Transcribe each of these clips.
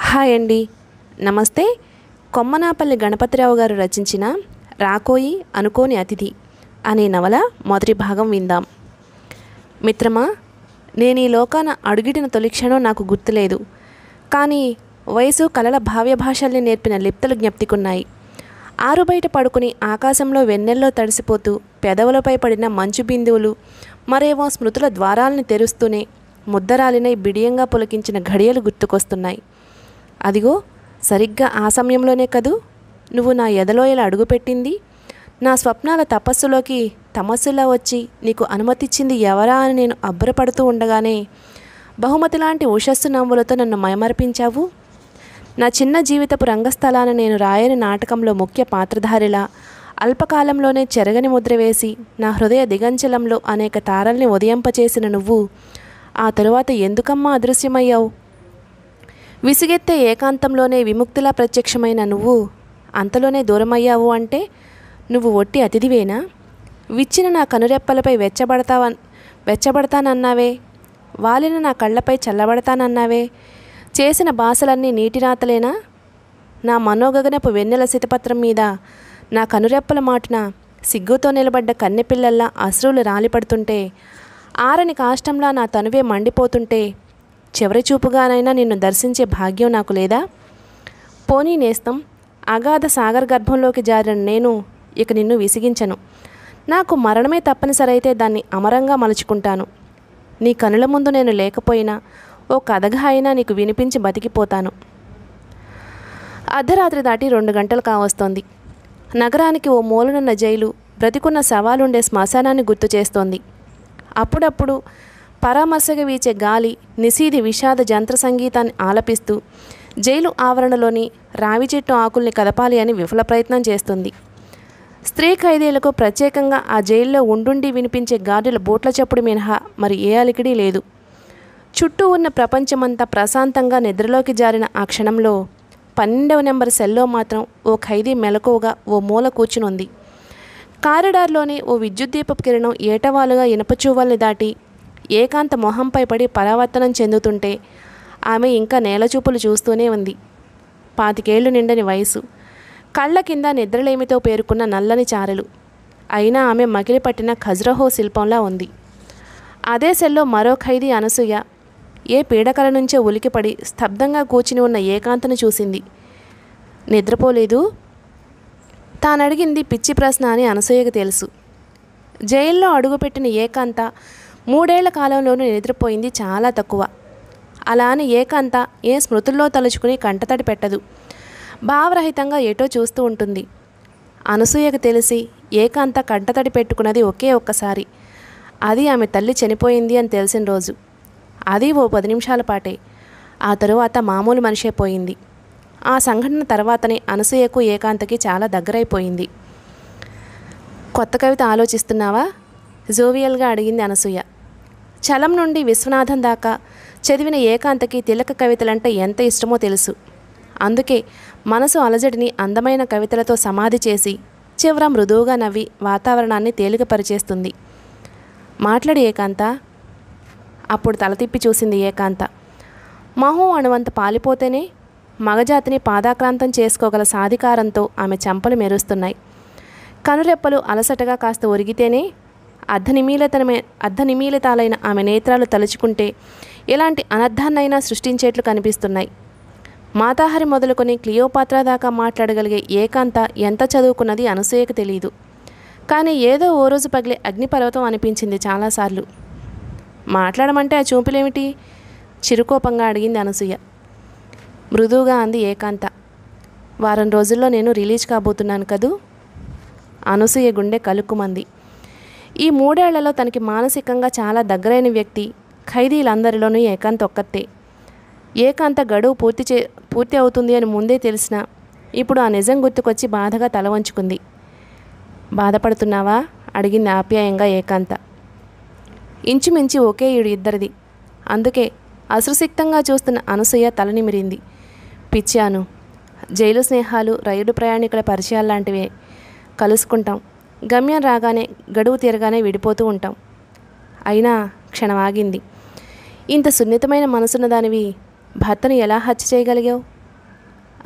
Hi అండి నమస్తే కొమ్మనాపల్లి గణపతిరావు గారు రచించిన రాకోయి అనుకోని అతిథి అనే నవల మొదటి భాగం విందాం మిత్రమా నేను ఈ లోకాన అడుగిడిన తొలి క్షణం నాకు గుర్తులేదు కానీ వయసు కలల భావ్య భాషల్ని నేర్పిన లిప్తలు జ్ఞప్తికున్నాయి ఆరు బయట పడుకుని ఆకాశంలో వెన్నెల్లో తడిసిపోతూ పెదవులపై పడిన మంచు బిందువులు మరేమో స్మృతుల ద్వారాల్ని తెరుస్తూనే ముద్దరాలినై బిడియంగా పులకించిన ఘడియలు గుర్తుకొస్తున్నాయి అదిగో సరిగ్గా ఆ సమయంలోనే కదూ నువ్వు నా ఎదలో ఇలా అడుగుపెట్టింది నా స్వప్నాల తపస్సులోకి తమస్సులా వచ్చి నీకు అనుమతిచ్చింది ఎవరా అని నేను అబ్బురపడుతూ ఉండగానే బహుమతి లాంటి ఉషస్సు నవ్వులతో నన్ను మయమర్పించావు నా చిన్న జీవితపు రంగస్థలాన నేను రాయని నాటకంలో ముఖ్య పాత్రధారిలా అల్పకాలంలోనే చెరగని ముద్ర వేసి నా హృదయ దిగంచలంలో అనేక తారల్ని ఉదయింపచేసిన నువ్వు ఆ తరువాత ఎందుకమ్మా అదృశ్యమయ్యావు విసిగెత్తే ఏకాంతంలోనే విముక్తిలా ప్రత్యక్షమైన నువ్వు అంతలోనే దూరమయ్యావు అంటే నువ్వు ఒట్టి అతిథివేనా విచ్చిన నా కనురెప్పలపై వెచ్చబడతావన్ వెచ్చబడతానన్నావే వాలిన నా కళ్ళపై చల్లబడతానన్నావే చేసిన బాసలన్నీ నీటి రాతలేనా నా మనోగగనపు వెన్నెల శితపత్రం మీద నా కనురెప్పల మాటున సిగ్గుతో నిలబడ్డ కన్నెపిల్లల్లా అశ్రువులు రాలిపడుతుంటే ఆరని కాష్టంలా నా తనువే మండిపోతుంటే చివరి చూపుగానైనా నిన్ను దర్శించే భాగ్యం నాకు లేదా పోనీ నేస్తం అగాధ సాగర్ గర్భంలోకి జారిన నేను ఇక నిన్ను విసిగించను నాకు మరణమే తప్పనిసరైతే దాన్ని అమరంగా మలుచుకుంటాను నీ కనుల ముందు నేను లేకపోయినా ఓ కథగా అయినా నీకు వినిపించి బతికిపోతాను అర్ధరాత్రి దాటి రెండు గంటలు కావస్తోంది నగరానికి ఓ మూలనున్న జైలు బ్రతికున్న సవాలుండే శ్మశానాన్ని గుర్తు చేస్తోంది అప్పుడప్పుడు పరామర్శగా వీచే గాలి నిశీది విషాద జంత్ర సంగీతాన్ని ఆలపిస్తూ జైలు ఆవరణలోని రావి చెట్టు ఆకుల్ని కదపాలి అని విఫల ప్రయత్నం చేస్తుంది స్త్రీ ఖైదీలకు ప్రత్యేకంగా ఆ జైల్లో ఉండుండి వినిపించే గాడుల బోట్ల చప్పుడు మినహా మరి ఏ అలికిడి లేదు చుట్టూ ఉన్న ప్రపంచమంతా ప్రశాంతంగా నిద్రలోకి జారిన ఆ క్షణంలో పన్నెండవ నెంబర్ సెల్లో మాత్రం ఓ ఖైదీ మెలకువగా ఓ మూల కూర్చునుంది కారిడార్లోని ఓ విద్యుత్ దీపపు కిరణం ఏటవాలుగా ఇనపచూవల్ని దాటి ఏకాంత మొహంపై పడి పరావర్తనం చెందుతుంటే ఆమె ఇంకా నేలచూపులు చూస్తూనే ఉంది పాతికేళ్లు నిండని వయసు కళ్ళ కింద నిద్రలేమితో పేరుకున్న నల్లని చారలు అయినా ఆమె మగిలి పట్టిన ఖజ్రహో శిల్పంలా ఉంది అదే సెల్లో మరో ఖైదీ అనసూయ ఏ పీడకల నుంచో ఉలికిపడి స్తబ్దంగా కూర్చుని ఉన్న ఏకాంతను చూసింది నిద్రపోలేదు తానడిగింది పిచ్చి ప్రశ్న అని అనసూయకు తెలుసు జైల్లో అడుగుపెట్టిన ఏకాంత మూడేళ్ల కాలంలోనూ నిద్రపోయింది చాలా తక్కువ అలా అని ఏకాంత ఏ స్మృతుల్లో తలుచుకుని కంటతడి పెట్టదు భావరహితంగా ఎటో చూస్తూ ఉంటుంది అనసూయకు తెలిసి ఏకాంత కంటతడి పెట్టుకున్నది ఒకే ఒక్కసారి అది ఆమె తల్లి చనిపోయింది అని తెలిసిన రోజు అది ఓ పది నిమిషాల పాటే ఆ తరువాత మామూలు మనిషే పోయింది ఆ సంఘటన తర్వాతనే అనసూయకు ఏకాంతకి చాలా దగ్గరైపోయింది కొత్త కవిత ఆలోచిస్తున్నావా జోవియల్గా అడిగింది అనసూయ చలం నుండి విశ్వనాథం దాకా చదివిన ఏకాంతకి తిలక కవితలంటే ఎంత ఇష్టమో తెలుసు అందుకే మనసు అలజడిని అందమైన కవితలతో సమాధి చేసి చివర మృదువుగా నవ్వి వాతావరణాన్ని తేలికపరిచేస్తుంది మాట్లాడి ఏకాంత అప్పుడు తల తిప్పి చూసింది ఏకాంత మొహం అణువంత పాలిపోతేనే మగజాతిని పాదాక్రాంతం చేసుకోగల సాధికారంతో ఆమె చెంపలు మెరుస్తున్నాయి కనురెప్పలు అలసటగా కాస్త ఒరిగితేనే అర్ధనిమీలితమే అర్ధనిమీలితాలైన ఆమె నేత్రాలు తలుచుకుంటే ఎలాంటి అనర్థాన్నైనా సృష్టించేట్లు కనిపిస్తున్నాయి మాతాహరి మొదలుకొని క్లియోపాత్రా దాకా మాట్లాడగలిగే ఏకాంత ఎంత చదువుకున్నది అనసూయకు తెలియదు కానీ ఏదో ఓ రోజు పగిలే అగ్నిపర్వతం అనిపించింది చాలాసార్లు మాట్లాడమంటే ఆ చూపులేమిటి చిరుకోపంగా అడిగింది అనసూయ మృదువుగా అంది ఏకాంత వారం రోజుల్లో నేను రిలీజ్ కాబోతున్నాను కదూ అనసూయ గుండె కలుక్కుమంది ఈ మూడేళ్లలో తనకి మానసికంగా చాలా దగ్గరైన వ్యక్తి ఖైదీలందరిలోనూ ఏకాంత్ ఒక్కతే ఏకాంత గడువు పూర్తి చే పూర్తి అవుతుంది అని ముందే తెలిసినా ఇప్పుడు ఆ నిజం గుర్తుకొచ్చి బాధగా తల వంచుకుంది బాధపడుతున్నావా అడిగింది ఆప్యాయంగా ఏకాంత ఇంచుమించు ఒకే ఈడు ఇద్దరిది అందుకే అశ్రుసిక్తంగా చూస్తున్న అనసూయ తల నిమిరింది పిచ్చాను జైలు స్నేహాలు రైలు ప్రయాణికుల పరిచయాలు లాంటివే కలుసుకుంటాం గమ్యం రాగానే గడువు తీరగానే విడిపోతూ ఉంటాం అయినా క్షణం ఆగింది ఇంత సున్నితమైన మనసున్న దానివి భర్తను ఎలా హత్య చేయగలిగావు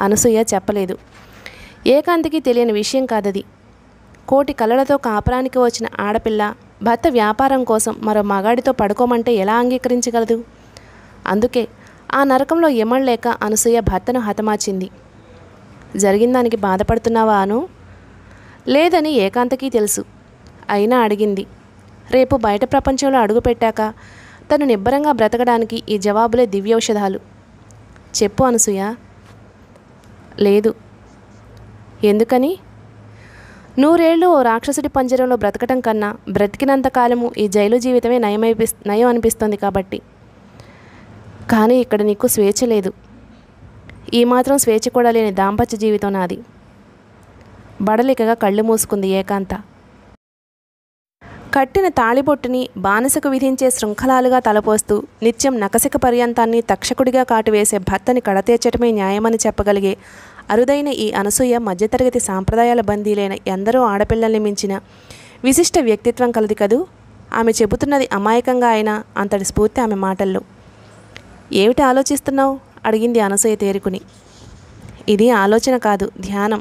అనసూయ చెప్పలేదు ఏకాంతికి తెలియని విషయం కాదది కోటి కలలతో కాపురానికి వచ్చిన ఆడపిల్ల భర్త వ్యాపారం కోసం మరో మగాడితో పడుకోమంటే ఎలా అంగీకరించగలదు అందుకే ఆ నరకంలో ఎమడలేక అనసూయ భర్తను హతమార్చింది జరిగిన దానికి బాధపడుతున్నావా అను లేదని ఏకాంతకి తెలుసు అయినా అడిగింది రేపు బయట ప్రపంచంలో అడుగుపెట్టాక తను నిబ్బరంగా బ్రతకడానికి ఈ జవాబులే దివ్యౌషధాలు చెప్పు అనసూయ లేదు ఎందుకని నూరేళ్లు ఓ రాక్షసుడి పంజరంలో బ్రతకటం కన్నా బ్రతికినంత కాలము ఈ జైలు జీవితమే నయమైపి నయం అనిపిస్తుంది కాబట్టి కానీ ఇక్కడ నీకు స్వేచ్ఛ లేదు ఈ మాత్రం స్వేచ్ఛ కూడా లేని దాంపత్య జీవితం నాది బడలికగా కళ్ళు మూసుకుంది ఏకాంత కట్టిన తాళిబొట్టుని బానిసకు విధించే శృంఖలాలుగా తలపోస్తూ నిత్యం నకసిక పర్యంతాన్ని తక్షకుడిగా కాటువేసే భర్తని కడతీర్చటమే న్యాయమని చెప్పగలిగే అరుదైన ఈ అనసూయ మధ్యతరగతి సాంప్రదాయాల బందీలైన ఎందరో ఆడపిల్లల్ని మించిన విశిష్ట వ్యక్తిత్వం కలది కదూ ఆమె చెబుతున్నది అమాయకంగా అయినా అంతటి స్ఫూర్తి ఆమె మాటల్లో ఏమిటి ఆలోచిస్తున్నావు అడిగింది అనసూయ తేరుకుని ఇది ఆలోచన కాదు ధ్యానం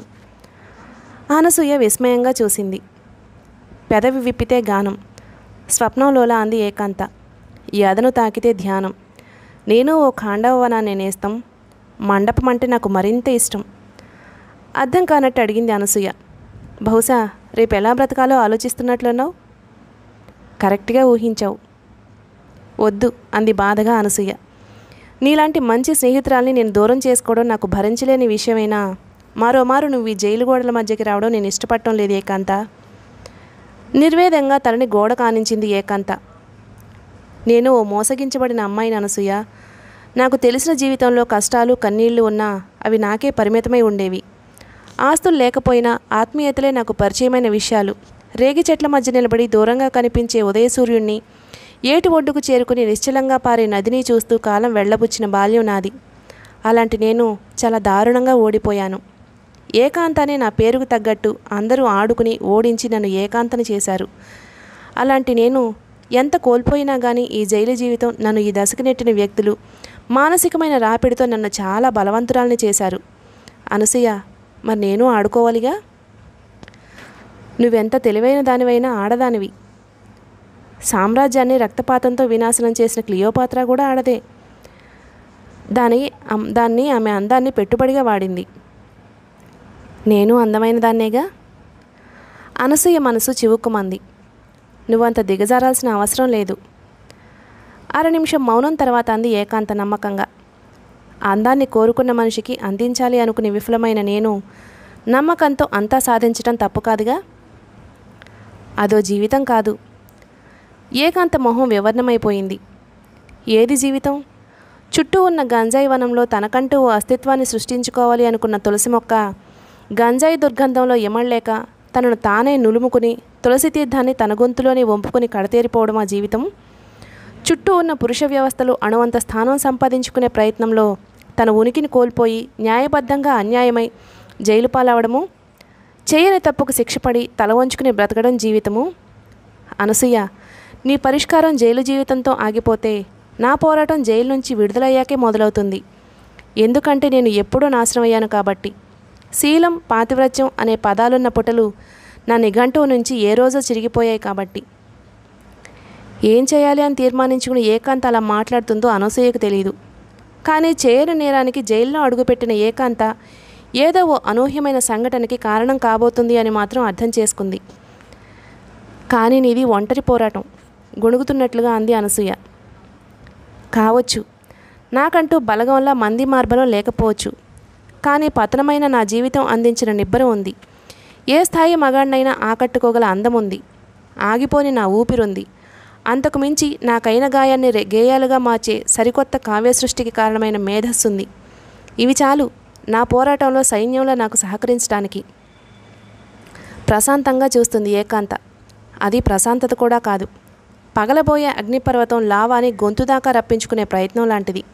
అనసూయ విస్మయంగా చూసింది పెదవి విప్పితే గానం స్వప్నంలోలా అంది ఏకాంత యదను తాకితే ధ్యానం నేను ఓ ఖాండవనాన్ని నేస్తం మండపం అంటే నాకు మరింత ఇష్టం అర్థం కానట్టు అడిగింది అనసూయ బహుశా రేపు ఎలా బ్రతకాలో ఆలోచిస్తున్నట్లున్నావు కరెక్ట్గా ఊహించావు వద్దు అంది బాధగా అనసూయ నీలాంటి మంచి స్నేహితురాల్ని నేను దూరం చేసుకోవడం నాకు భరించలేని విషయమైనా మరోమారు నువ్వు ఈ జైలు గోడల మధ్యకి రావడం నేను ఇష్టపడటం లేదు ఏకాంత నిర్వేదంగా తనని గోడ కానించింది ఏకాంత నేను ఓ మోసగించబడిన అమ్మాయిని అనసూయ నాకు తెలిసిన జీవితంలో కష్టాలు కన్నీళ్లు ఉన్నా అవి నాకే పరిమితమై ఉండేవి ఆస్తులు లేకపోయినా ఆత్మీయతలే నాకు పరిచయమైన విషయాలు రేగి చెట్ల మధ్య నిలబడి దూరంగా కనిపించే ఉదయ సూర్యుణ్ణి ఏటి ఒడ్డుకు చేరుకుని నిశ్చలంగా పారే నదిని చూస్తూ కాలం వెళ్ళబుచ్చిన బాల్యం నాది అలాంటి నేను చాలా దారుణంగా ఓడిపోయాను ఏకాంతానే నా పేరుకు తగ్గట్టు అందరూ ఆడుకుని ఓడించి నన్ను ఏకాంతని చేశారు అలాంటి నేను ఎంత కోల్పోయినా కానీ ఈ జైలు జీవితం నన్ను ఈ దశకు నెట్టిన వ్యక్తులు మానసికమైన రాపిడితో నన్ను చాలా బలవంతురాల్ని చేశారు అనసూయ మరి నేను ఆడుకోవాలిగా నువ్వెంత తెలివైన దానివైనా ఆడదానివి సామ్రాజ్యాన్ని రక్తపాతంతో వినాశనం చేసిన క్లియోపాత్ర కూడా ఆడదే దాని అమ్- దాన్ని ఆమె అందాన్ని పెట్టుబడిగా వాడింది నేను అందమైన దాన్నేగా అనసూయ మనసు చివుక్కుమంది నువ్వంత దిగజారాల్సిన అవసరం లేదు అర నిమిషం మౌనం తర్వాత అంది ఏకాంత నమ్మకంగా అందాన్ని కోరుకున్న మనిషికి అందించాలి అనుకుని విఫలమైన నేను నమ్మకంతో అంతా సాధించటం తప్పు కాదుగా అదో జీవితం కాదు ఏకాంత మొహం వివర్ణమైపోయింది ఏది జీవితం చుట్టూ ఉన్న గంజాయి వనంలో తనకంటూ ఓ అస్తిత్వాన్ని సృష్టించుకోవాలి అనుకున్న తులసి మొక్క గంజాయి దుర్గంధంలో ఎమడలేక తనను తానే నులుముకుని తులసి తీర్థాన్ని తన గొంతులోనే వంపుకొని కడతేరిపోవడం ఆ జీవితం చుట్టూ ఉన్న పురుష వ్యవస్థలో అణువంత స్థానం సంపాదించుకునే ప్రయత్నంలో తన ఉనికిని కోల్పోయి న్యాయబద్ధంగా అన్యాయమై జైలు పాలవడము చేయని తప్పుకు శిక్షపడి తల వంచుకుని బ్రతకడం జీవితము అనసూయ నీ పరిష్కారం జైలు జీవితంతో ఆగిపోతే నా పోరాటం జైలు నుంచి విడుదలయ్యాకే మొదలవుతుంది ఎందుకంటే నేను ఎప్పుడూ నాశనం అయ్యాను కాబట్టి శీలం పాతివ్రత్యం అనే పదాలున్న పుటలు నా నిఘంటువు నుంచి ఏ రోజో చిరిగిపోయాయి కాబట్టి ఏం చేయాలి అని తీర్మానించుకుని ఏకాంత అలా మాట్లాడుతుందో అనసూయకు తెలియదు కానీ చేయని నేరానికి జైల్లో అడుగుపెట్టిన ఏకాంత ఏదో ఓ అనూహ్యమైన సంఘటనకి కారణం కాబోతుంది అని మాత్రం అర్థం చేసుకుంది కానీ నీది ఒంటరి పోరాటం గొణుగుతున్నట్లుగా అంది అనసూయ కావచ్చు నాకంటూ బలగంలా మంది మార్బలం లేకపోవచ్చు కానీ పతనమైన నా జీవితం అందించిన నిబ్బరం ఉంది ఏ స్థాయి మగాడినైనా ఆకట్టుకోగల అందం ఉంది ఆగిపోని నా ఊపిరుంది అంతకు మించి నాకైన గాయాన్ని రె- గేయాలుగా మార్చే సరికొత్త కావ్య సృష్టికి కారణమైన మేధస్సుంది ఇవి చాలు నా పోరాటంలో సైన్యంలో నాకు సహకరించడానికి ప్రశాంతంగా చూస్తుంది ఏకాంత అది ప్రశాంతత కూడా కాదు పగలబోయే అగ్నిపర్వతం లావాని గొంతు దాకా రప్పించుకునే ప్రయత్నం లాంటిది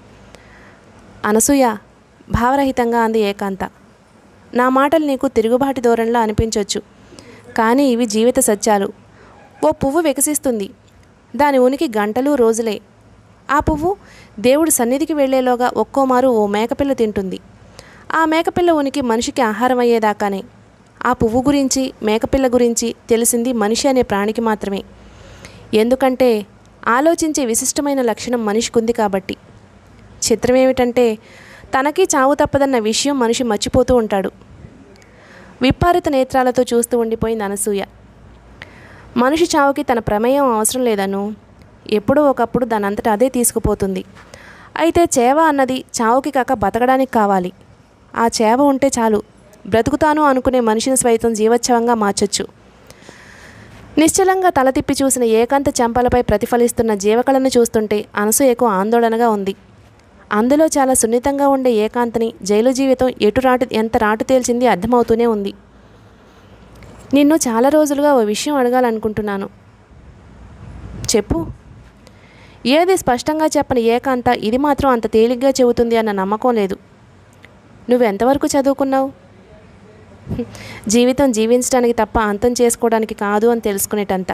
అనసూయ భావరహితంగా అంది ఏకాంత నా మాటలు నీకు తిరుగుబాటి ధోరణిలో అనిపించవచ్చు కానీ ఇవి జీవిత సత్యాలు ఓ పువ్వు వికసిస్తుంది దాని ఉనికి గంటలు రోజులే ఆ పువ్వు దేవుడి సన్నిధికి వెళ్ళేలోగా ఒక్కోమారు ఓ మేకపిల్ల తింటుంది ఆ మేకపిల్ల ఉనికి మనిషికి ఆహారం అయ్యేదాకానే ఆ పువ్వు గురించి మేకపిల్ల గురించి తెలిసింది మనిషి అనే ప్రాణికి మాత్రమే ఎందుకంటే ఆలోచించే విశిష్టమైన లక్షణం మనిషికి ఉంది కాబట్టి చిత్రం ఏమిటంటే తనకి చావు తప్పదన్న విషయం మనిషి మర్చిపోతూ ఉంటాడు విప్పారిత నేత్రాలతో చూస్తూ ఉండిపోయింది అనసూయ మనిషి చావుకి తన ప్రమేయం అవసరం లేదను ఎప్పుడో ఒకప్పుడు దానంతట అదే తీసుకుపోతుంది అయితే చేవ అన్నది చావుకి కాక బతకడానికి కావాలి ఆ చేవ ఉంటే చాలు బ్రతుకుతాను అనుకునే మనిషిని సైతం జీవోత్సవంగా మార్చొచ్చు నిశ్చలంగా తల తిప్పి చూసిన ఏకాంత చెంపలపై ప్రతిఫలిస్తున్న జీవకళను చూస్తుంటే అనసూయకు ఆందోళనగా ఉంది అందులో చాలా సున్నితంగా ఉండే ఏకాంతని జైలు జీవితం ఎటు రాటు ఎంత రాటు తేల్చింది అర్థమవుతూనే ఉంది నిన్ను చాలా రోజులుగా ఓ విషయం అడగాలనుకుంటున్నాను చెప్పు ఏది స్పష్టంగా చెప్పని ఏకాంత ఇది మాత్రం అంత తేలిగ్గా చెబుతుంది అన్న నమ్మకం లేదు నువ్వు ఎంతవరకు చదువుకున్నావు హ్మ్. జీవితం జీవించడానికి తప్ప అంతం చేసుకోవడానికి కాదు అని తెలుసుకునేటంత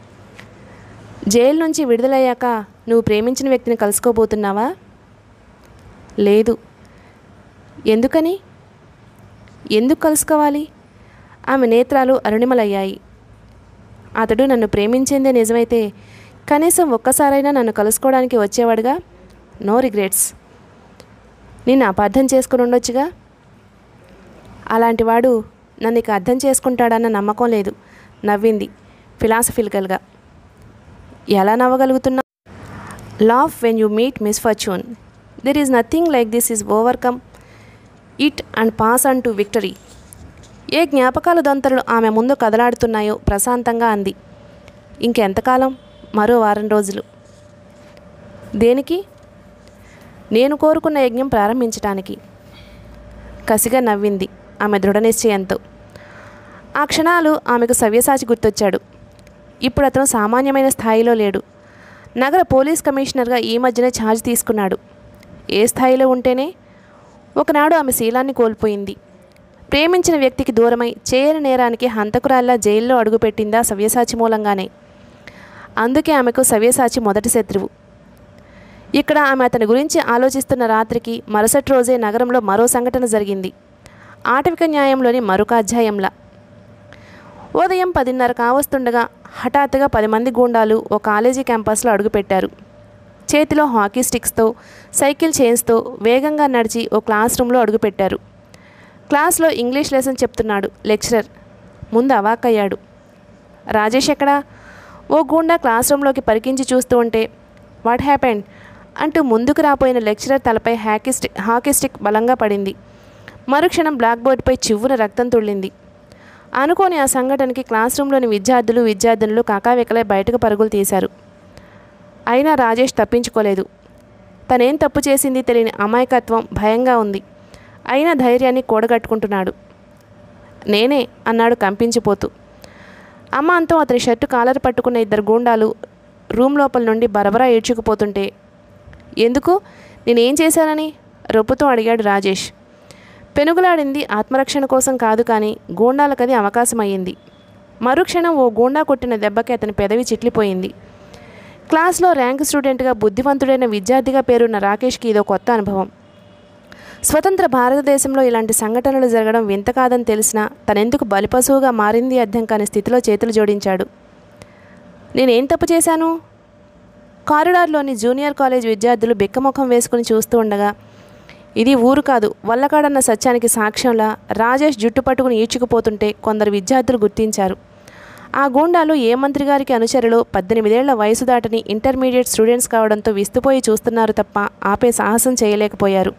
జైలు నుంచి విడుదలయ్యాక నువ్వు ప్రేమించిన వ్యక్తిని కలుసుకోబోతున్నావా లేదు ఎందుకని ఎందుకు కలుసుకోవాలి ఆమె నేత్రాలు అరుణిమలయ్యాయి అతడు నన్ను ప్రేమించిందే నిజమైతే కనీసం ఒక్కసారైనా నన్ను కలుసుకోవడానికి వచ్చేవాడుగా నో రిగ్రెట్స్ నిన్ను అపార్థం చేసుకుని ఉండొచ్చుగా అలాంటివాడు నన్ను ఇక అర్థం చేసుకుంటాడన్న నమ్మకం లేదు నవ్వింది ఫిలాసఫికల్గా ఎలా నవ్వగలుగుతున్నా laugh when you meet misfortune there is nothing like this is overcome it and pass on to victory ఏ జ్ఞాపకాల దొంతరలు ఆమె ముందు కదలాడుతున్నాయో ప్రశాంతంగా అంది ఇంకెంతకాలం మరో వారం రోజులు దేనికి నేను కోరుకున్న యజ్ఞం ప్రారంభించటానికి కసిగా నవ్వింది ఆమె దృఢ నిశ్చయంతో ఆ క్షణాలు ఆమెకు సవ్యసాచి గుర్తొచ్చాడు ఇప్పుడు అతను సామాన్యమైన స్థాయిలో లేడు నగర పోలీస్ కమిషనర్గా ఈ మధ్యనే ఛార్జ్ తీసుకున్నాడు ఏ స్థాయిలో ఉంటేనే ఒకనాడు ఆమె శీలాన్ని కోల్పోయింది ప్రేమించిన వ్యక్తికి దూరమై చేయని నేరానికి హంతకురాల్లా జైల్లో అడుగుపెట్టిందా సవ్యసాచి మూలంగానే అందుకే ఆమెకు సవ్యసాచి మొదటి శత్రువు ఇక్కడ ఆమె అతని గురించి ఆలోచిస్తున్న రాత్రికి మరుసటి రోజే నగరంలో మరో సంఘటన జరిగింది ఆటవిక న్యాయంలోని మరొక అధ్యాయంలా ఉదయం పదిన్నర కావస్తుండగా హఠాత్తుగా పది మంది గూండాలు ఓ కాలేజీ క్యాంపస్లో అడుగుపెట్టారు చేతిలో హాకీ స్టిక్స్తో సైకిల్ చైన్స్తో వేగంగా నడిచి ఓ క్లాస్ రూమ్లో అడుగుపెట్టారు క్లాస్లో ఇంగ్లీష్ లెసన్ చెప్తున్నాడు లెక్చరర్ ముందు అవాక్కయ్యాడు రాజేష్ ఎక్కడా ఓ గూండా క్లాస్ రూమ్లోకి పరికించి చూస్తూ ఉంటే వాట్ హ్యాపెండ్ అంటూ ముందుకు రాపోయిన లెక్చరర్ తలపై హ్యాకీ స్టిక్ హాకీ స్టిక్ బలంగా పడింది మరుక్షణం బ్లాక్ బోర్డుపై చివ్వున రక్తం తుళ్ళింది అనుకోని ఆ సంఘటనకి క్లాస్ రూమ్లోని విద్యార్థులు విద్యార్థినులు కాకావికలై బయటకు పరుగులు తీశారు అయినా రాజేష్ తప్పించుకోలేదు తనేం తప్పు చేసింది తెలియని అమాయకత్వం భయంగా ఉంది అయినా ధైర్యాన్ని కూడగట్టుకుంటున్నాడు నేనే అన్నాడు కంపించిపోతూ అమ్మ అంతో అతని షర్టు కాలర్ పట్టుకున్న ఇద్దరు గూండాలు రూమ్ లోపల నుండి బరబరా ఏడ్చుకుపోతుంటే ఎందుకు నేనేం చేశానని రొప్పుతూ అడిగాడు రాజేష్ పెనుగులాడింది ఆత్మరక్షణ కోసం కాదు కానీ గూండాలకది అవకాశం అయ్యింది మరుక్షణం ఓ గూండా కొట్టిన దెబ్బకి అతని పెదవి చిట్లిపోయింది క్లాస్లో ర్యాంక్ స్టూడెంట్గా బుద్ధివంతుడైన విద్యార్థిగా పేరున్న రాకేష్కి ఇదో కొత్త అనుభవం స్వతంత్ర భారతదేశంలో ఇలాంటి సంఘటనలు జరగడం వింత కాదని తెలిసినా తనెందుకు బలిపశువుగా మారింది అర్థం కాని స్థితిలో చేతులు జోడించాడు నేనేం తప్పు చేశాను కారిడార్లోని జూనియర్ కాలేజ్ విద్యార్థులు బిక్కముఖం వేసుకుని చూస్తూ ఉండగా ఇది ఊరు కాదు వల్లకాడన్న సత్యానికి సాక్ష్యంలా రాజేష్ జుట్టు పట్టుకుని ఈడ్చుకుపోతుంటే కొందరు విద్యార్థులు గుర్తించారు ఆ గూండాలు ఏ మంత్రి గారికి అనుచరులు పద్దెనిమిదేళ్ల వయసు దాటని ఇంటర్మీడియట్ స్టూడెంట్స్ కావడంతో విస్తుపోయి చూస్తున్నారు తప్ప ఆపే సాహసం చేయలేకపోయారు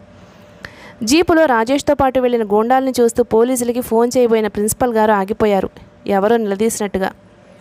జీపులో రాజేష్తో పాటు వెళ్ళిన గూండాల్ని చూస్తూ పోలీసులకి ఫోన్ చేయబోయిన ప్రిన్సిపల్ గారు ఆగిపోయారు ఎవరో నిలదీసినట్టుగా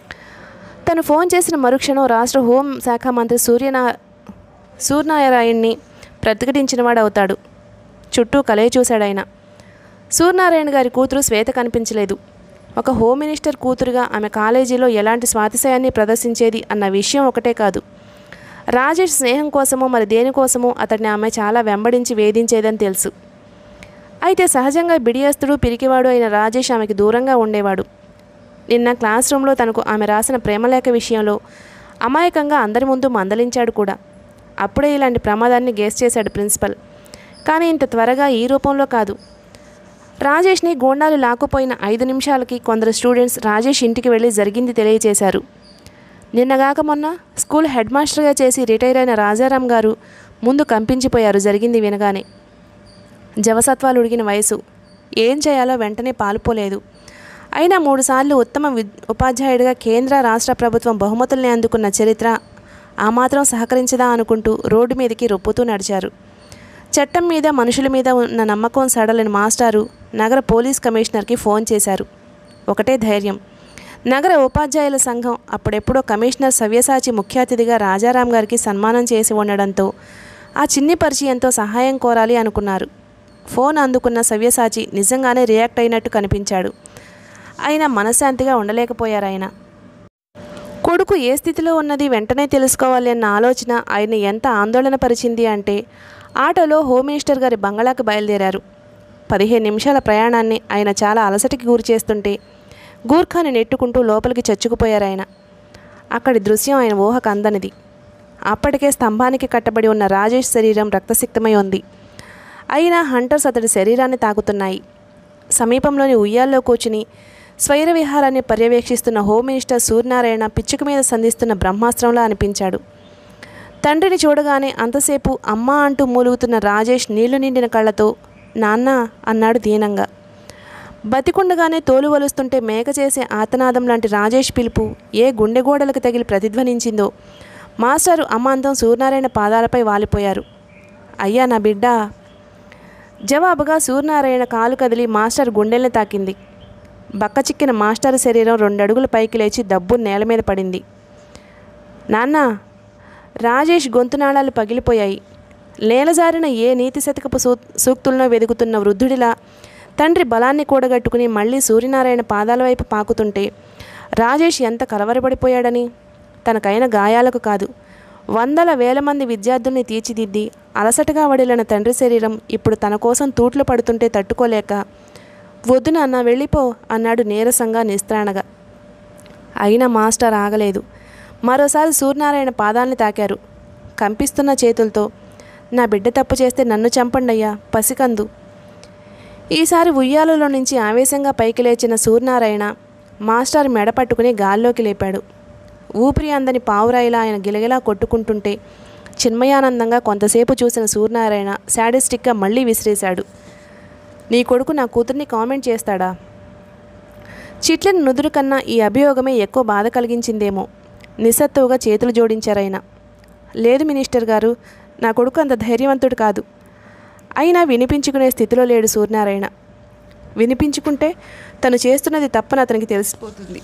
తను ఫోన్ చేసిన మరుక్షణం రాష్ట్ర హోం శాఖ మంత్రి సూర్యనా సూర్యనారాయణ్ని ప్రతిఘటించినవాడు అవుతాడు చుట్టూ కలే చూశాడు ఆయన సూర్యనారాయణ గారి కూతురు శ్వేత కనిపించలేదు ఒక హోమ్ మినిస్టర్ కూతురుగా ఆమె కాలేజీలో ఎలాంటి స్వాతిశయాన్ని ప్రదర్శించేది అన్న విషయం ఒకటే కాదు రాజేష్ స్నేహం కోసమో మరి దేనికోసమో అతన్ని ఆమె చాలా వెంబడించి వేధించేదని తెలుసు అయితే సహజంగా బిడియస్తుడు పిరికివాడు అయిన రాజేష్ ఆమెకి దూరంగా ఉండేవాడు నిన్న క్లాస్ రూమ్లో తనకు ఆమె రాసిన ప్రేమలేఖ విషయంలో అమాయకంగా అందరి ముందు మందలించాడు కూడా అప్పుడే ఇలాంటి ప్రమాదాన్ని గేస్ చేశాడు ప్రిన్సిపల్ కానీ ఇంత త్వరగా ఈ రూపంలో కాదు రాజేష్ని గోండాలు లాక్కుపోయిన ఐదు నిమిషాలకి కొందరు స్టూడెంట్స్ రాజేష్ ఇంటికి వెళ్ళి జరిగింది తెలియచేశారు నిన్నగాక మొన్న స్కూల్ హెడ్ మాస్టర్గా చేసి రిటైర్ అయిన రాజారాం గారు ముందు కంపించిపోయారు జరిగింది వినగానే జవసత్వాలు ఉడిగిన వయసు ఏం చేయాలో వెంటనే పాలుపోలేదు అయినా మూడుసార్లు ఉత్తమ వి- ఉపాధ్యాయుడిగా కేంద్ర రాష్ట్ర ప్రభుత్వం బహుమతుల్ని అందుకున్న చరిత్ర ఆ మాత్రం సహకరించదా అనుకుంటూ రోడ్డు మీదకి రొప్పుతూ నడిచారు చట్టం మీద మనుషుల మీద ఉన్న నమ్మకం సడలని మాస్టారు నగర పోలీస్ కమిషనర్కి ఫోన్ చేశారు ఒకటే ధైర్యం నగర ఉపాధ్యాయుల సంఘం అప్పుడెప్పుడో కమిషనర్ సవ్యసాచి ముఖ్య అతిథిగా రాజారాం గారికి సన్మానం చేసి ఉండడంతో ఆ చిన్ని పరిచయంతో సహాయం కోరాలి అనుకున్నారు ఫోన్ అందుకున్న సవ్యసాచి నిజంగానే రియాక్ట్ అయినట్టు కనిపించాడు అయినా మనశ్శాంతిగా ఉండలేకపోయారు ఆయన కొడుకు ఏ స్థితిలో ఉన్నది వెంటనే తెలుసుకోవాలి అన్న ఆలోచన ఆయన ఎంత ఆందోళన పరిచింది అంటే ఆటోలో హోమ్ మినిస్టర్ గారి బంగళాకి బయలుదేరారు పదిహేను నిమిషాల ప్రయాణాన్ని ఆయన చాలా అలసటికి గురి చేస్తుంటే గూర్ఖాని నెట్టుకుంటూ లోపలికి చచ్చుకుపోయారు ఆయన అక్కడి దృశ్యం ఆయన ఊహకు అందనిది అప్పటికే స్తంభానికి కట్టబడి ఉన్న రాజేష్ శరీరం రక్తసిక్తమై ఉంది అయినా హంటర్స్ అతడి శరీరాన్ని తాకుతున్నాయి సమీపంలోని ఉయ్యాల్లో కూర్చుని స్వైర విహారాన్ని పర్యవేక్షిస్తున్న హోమ్ మినిస్టర్ సూర్యనారాయణ పిచ్చుక మీద సంధిస్తున్న బ్రహ్మాస్త్రంలా అనిపించాడు తండ్రిని చూడగానే అంతసేపు అమ్మా అంటూ మూలుగుతున్న రాజేష్ నీళ్లు నిండిన కళ్ళతో నాన్న అన్నాడు దీనంగా బతికుండగానే తోలు వలుస్తుంటే మేక చేసే ఆతనాదం లాంటి రాజేష్ పిలుపు ఏ గుండె గోడలకు తగిలి ప్రతిధ్వనించిందో మాస్టారు అమాంతం సూర్యనారాయణ పాదాలపై వాలిపోయారు అయ్యా నా బిడ్డ జవాబుగా సూర్యనారాయణ కాలు కదిలి మాస్టర్ గుండెల్ని తాకింది బక్క చిక్కిన మాస్టర్ శరీరం రెండడుగుల పైకి లేచి దబ్బు నేల మీద పడింది నాన్న రాజేష్ గొంతునాళాలు పగిలిపోయాయి నేలజారిన ఏ నీతి శతకపు సూ సూక్తులను వెదుగుతున్న వృద్ధుడిలా తండ్రి బలాన్ని కూడగట్టుకుని మళ్ళీ సూర్యనారాయణ పాదాల వైపు పాకుతుంటే రాజేష్ ఎంత కలవరపడిపోయాడని తనకైన గాయాలకు కాదు వందల వేల మంది విద్యార్థుల్ని తీర్చిదిద్ది అలసటగా వడిలిన తండ్రి శరీరం ఇప్పుడు తన కోసం తూట్లు పడుతుంటే తట్టుకోలేక వద్దు నాన్న వెళ్ళిపో అన్నాడు నీరసంగా నిస్త్రాణగా అయినా మాస్టర్ ఆగలేదు మరోసారి సూర్యనారాయణ పాదాల్ని తాకారు కంపిస్తున్న చేతులతో నా బిడ్డ తప్పు చేస్తే నన్ను చంపండయ్యా పసికందు ఈసారి ఉయ్యాలలో నుంచి ఆవేశంగా పైకి లేచిన సూర్యనారాయణ మాస్టర్ మెడ పట్టుకుని గాల్లోకి లేపాడు ఊపిరి అందని పావురాయిలా ఆయన గిలగిలా కొట్టుకుంటుంటే చిన్మయానందంగా కొంతసేపు చూసిన సూర్యనారాయణ శాడిస్టిక్గా మళ్ళీ విసిరేశాడు నీ కొడుకు నా కూతుర్ని కామెంట్ చేస్తాడా చిట్లిన నుదురు కన్నా ఈ అభియోగమే ఎక్కువ బాధ కలిగించిందేమో నిస్సత్తువుగా చేతులు జోడించారాయన లేదు మినిస్టర్ గారు నా కొడుకు అంత ధైర్యవంతుడు కాదు అయినా వినిపించుకునే స్థితిలో లేడు సూర్యనారాయణ వినిపించుకుంటే తను చేస్తున్నది తప్పని అతనికి తెలిసిపోతుంది